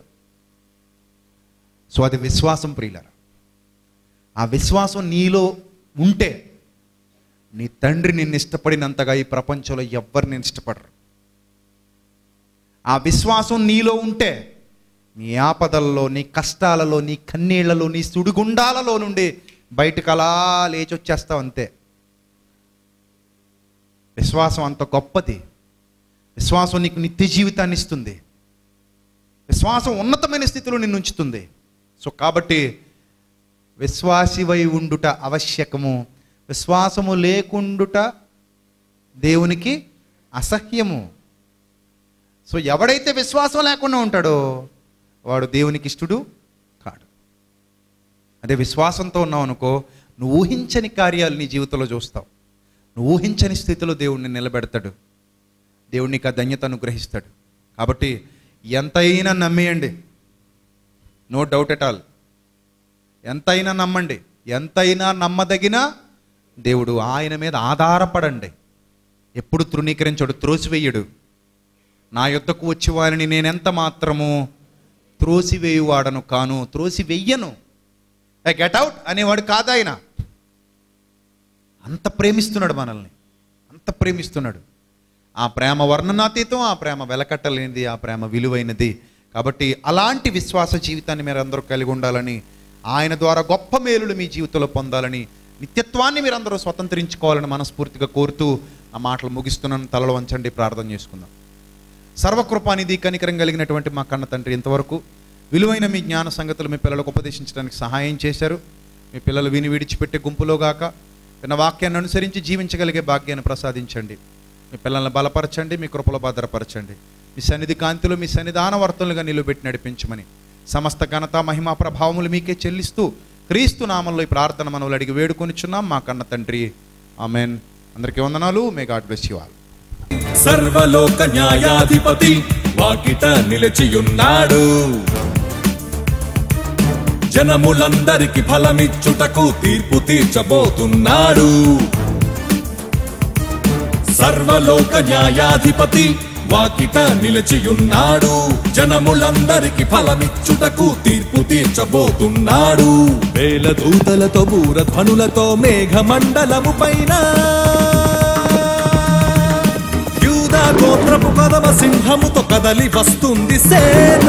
సో అది విశ్వాసం ప్రియులరా ఆ విశ్వాసం నీలో ఉంటే నీ తండ్రి నిన్ను ఇష్టపడినంతగా ఈ ప్రపంచంలో ఎవ్వరు నేను ఇష్టపడరు ఆ విశ్వాసం నీలో ఉంటే నీ ఆపదల్లో నీ కష్టాలలో నీ కన్నీళ్లలో నీ సుడిగుండాలలో నుండి బయటకు అలా లేచి వచ్చేస్తావు అంతే విశ్వాసం అంత గొప్పది విశ్వాసం నీకు నిత్య జీవితాన్ని ఇస్తుంది విశ్వాసం ఉన్నతమైన స్థితిలో నిన్ను ఉంచుతుంది సో కాబట్టి విశ్వాసివై ఉండుట ఆవశ్యకము విశ్వాసము లేకుండుట దేవునికి అసహ్యము సో ఎవడైతే విశ్వాసం లేకుండా ఉంటాడో వాడు దేవునికి ఇష్టడు కాడు అదే విశ్వాసంతో ఉన్నావు అనుకో నువ్వు ఊహించని కార్యాలు నీ జీవితంలో చూస్తావు నువ్వు ఊహించని స్థితిలో దేవుడిని నిలబెడతాడు దేవుడు నీకు ఆ ధన్యత అనుగ్రహిస్తాడు కాబట్టి ఎంతైనా నమ్మేయండి నో డౌట్ ఎట్ ఆల్ ఎంతైనా నమ్మండి ఎంతైనా నమ్మదగిన దేవుడు ఆయన మీద ఆధారపడండి ఎప్పుడు తృణీకరించడు త్రోసివేయడు నా యొద్దకు వచ్చి వారిని నేనెంత మాత్రము త్రోసివేయువాడను కాను త్రోసివెయ్యను ఏ గెట్ అవుట్ అనేవాడు కాదాయన అంత ప్రేమిస్తున్నాడు మనల్ని అంత ప్రేమిస్తున్నాడు ఆ ప్రేమ వర్ణనాతీతం ఆ ప్రేమ వెలకట్టలేనిది ఆ ప్రేమ విలువైనది కాబట్టి అలాంటి విశ్వాస జీవితాన్ని మీరు అందరూ కలిగి ఉండాలని ఆయన ద్వారా గొప్ప మేలులు మీ జీవితంలో పొందాలని నిత్యత్వాన్ని మీరు అందరూ స్వతంత్రించుకోవాలని మనస్ఫూర్తిగా కోరుతూ ఆ మాటలు ముగిస్తున్నాను తలలో వంచండి ప్రార్థన చేసుకుందాం సర్వకృపానిధి కనికరం కలిగినటువంటి మా కన్న తండ్రి ఇంతవరకు విలువైన మీ జ్ఞాన సంగతులు మీ పిల్లలకు ఉపదేశించడానికి సహాయం చేశారు మీ పిల్లలు విని విడిచిపెట్టే గుంపులో గాక విన్న వాక్యాన్ని అనుసరించి జీవించగలిగే భాగ్యాన్ని ప్రసాదించండి మీ పిల్లల్ని బలపరచండి మీ కృపలో భద్రపరచండి మీ సన్నిధి కాంతిలో మీ సన్నిధాన వర్తనలుగా నిలువబెట్టి నడిపించమని సమస్త ఘనత మహిమా ప్రభావములు మీకే చెల్లిస్తూ క్రీస్తు నామంలో ఈ ప్రార్థన మనవులు అడిగి వేడుకొనిచున్నాం మా కన్న తండ్రి ఆమెన్ అందరికీ వందనాలు may God bless you all సర్వలోక న్యాయాధిపతి వాకిట నిలిచియున్నాడు జనములందరికి ఫలమిచ్చుటకు తీర్పు తీర్చబోతున్నాడు సర్వలోక న్యాయాధిపతి వాకిట నిలిచియున్నాడు జనములందరికి ఫలమిచ్చుటకు తీర్పు తీర్చబోతున్నాడు వేల దూతలతో బూరధ్వనులతో మేఘమండలము పైన యూదా గోత్రపు కదవ సింహముతో కదలి వస్తుంది సేన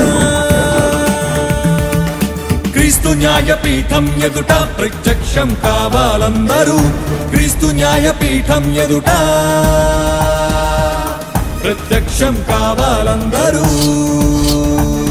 క్రీస్తు న్యాయపీఠం ఎదుట ప్రత్యక్షం కావాలందరూ క్రీస్తు న్యాయపీఠం ఎదుట ప్రత్యక్షం కావాలందరూ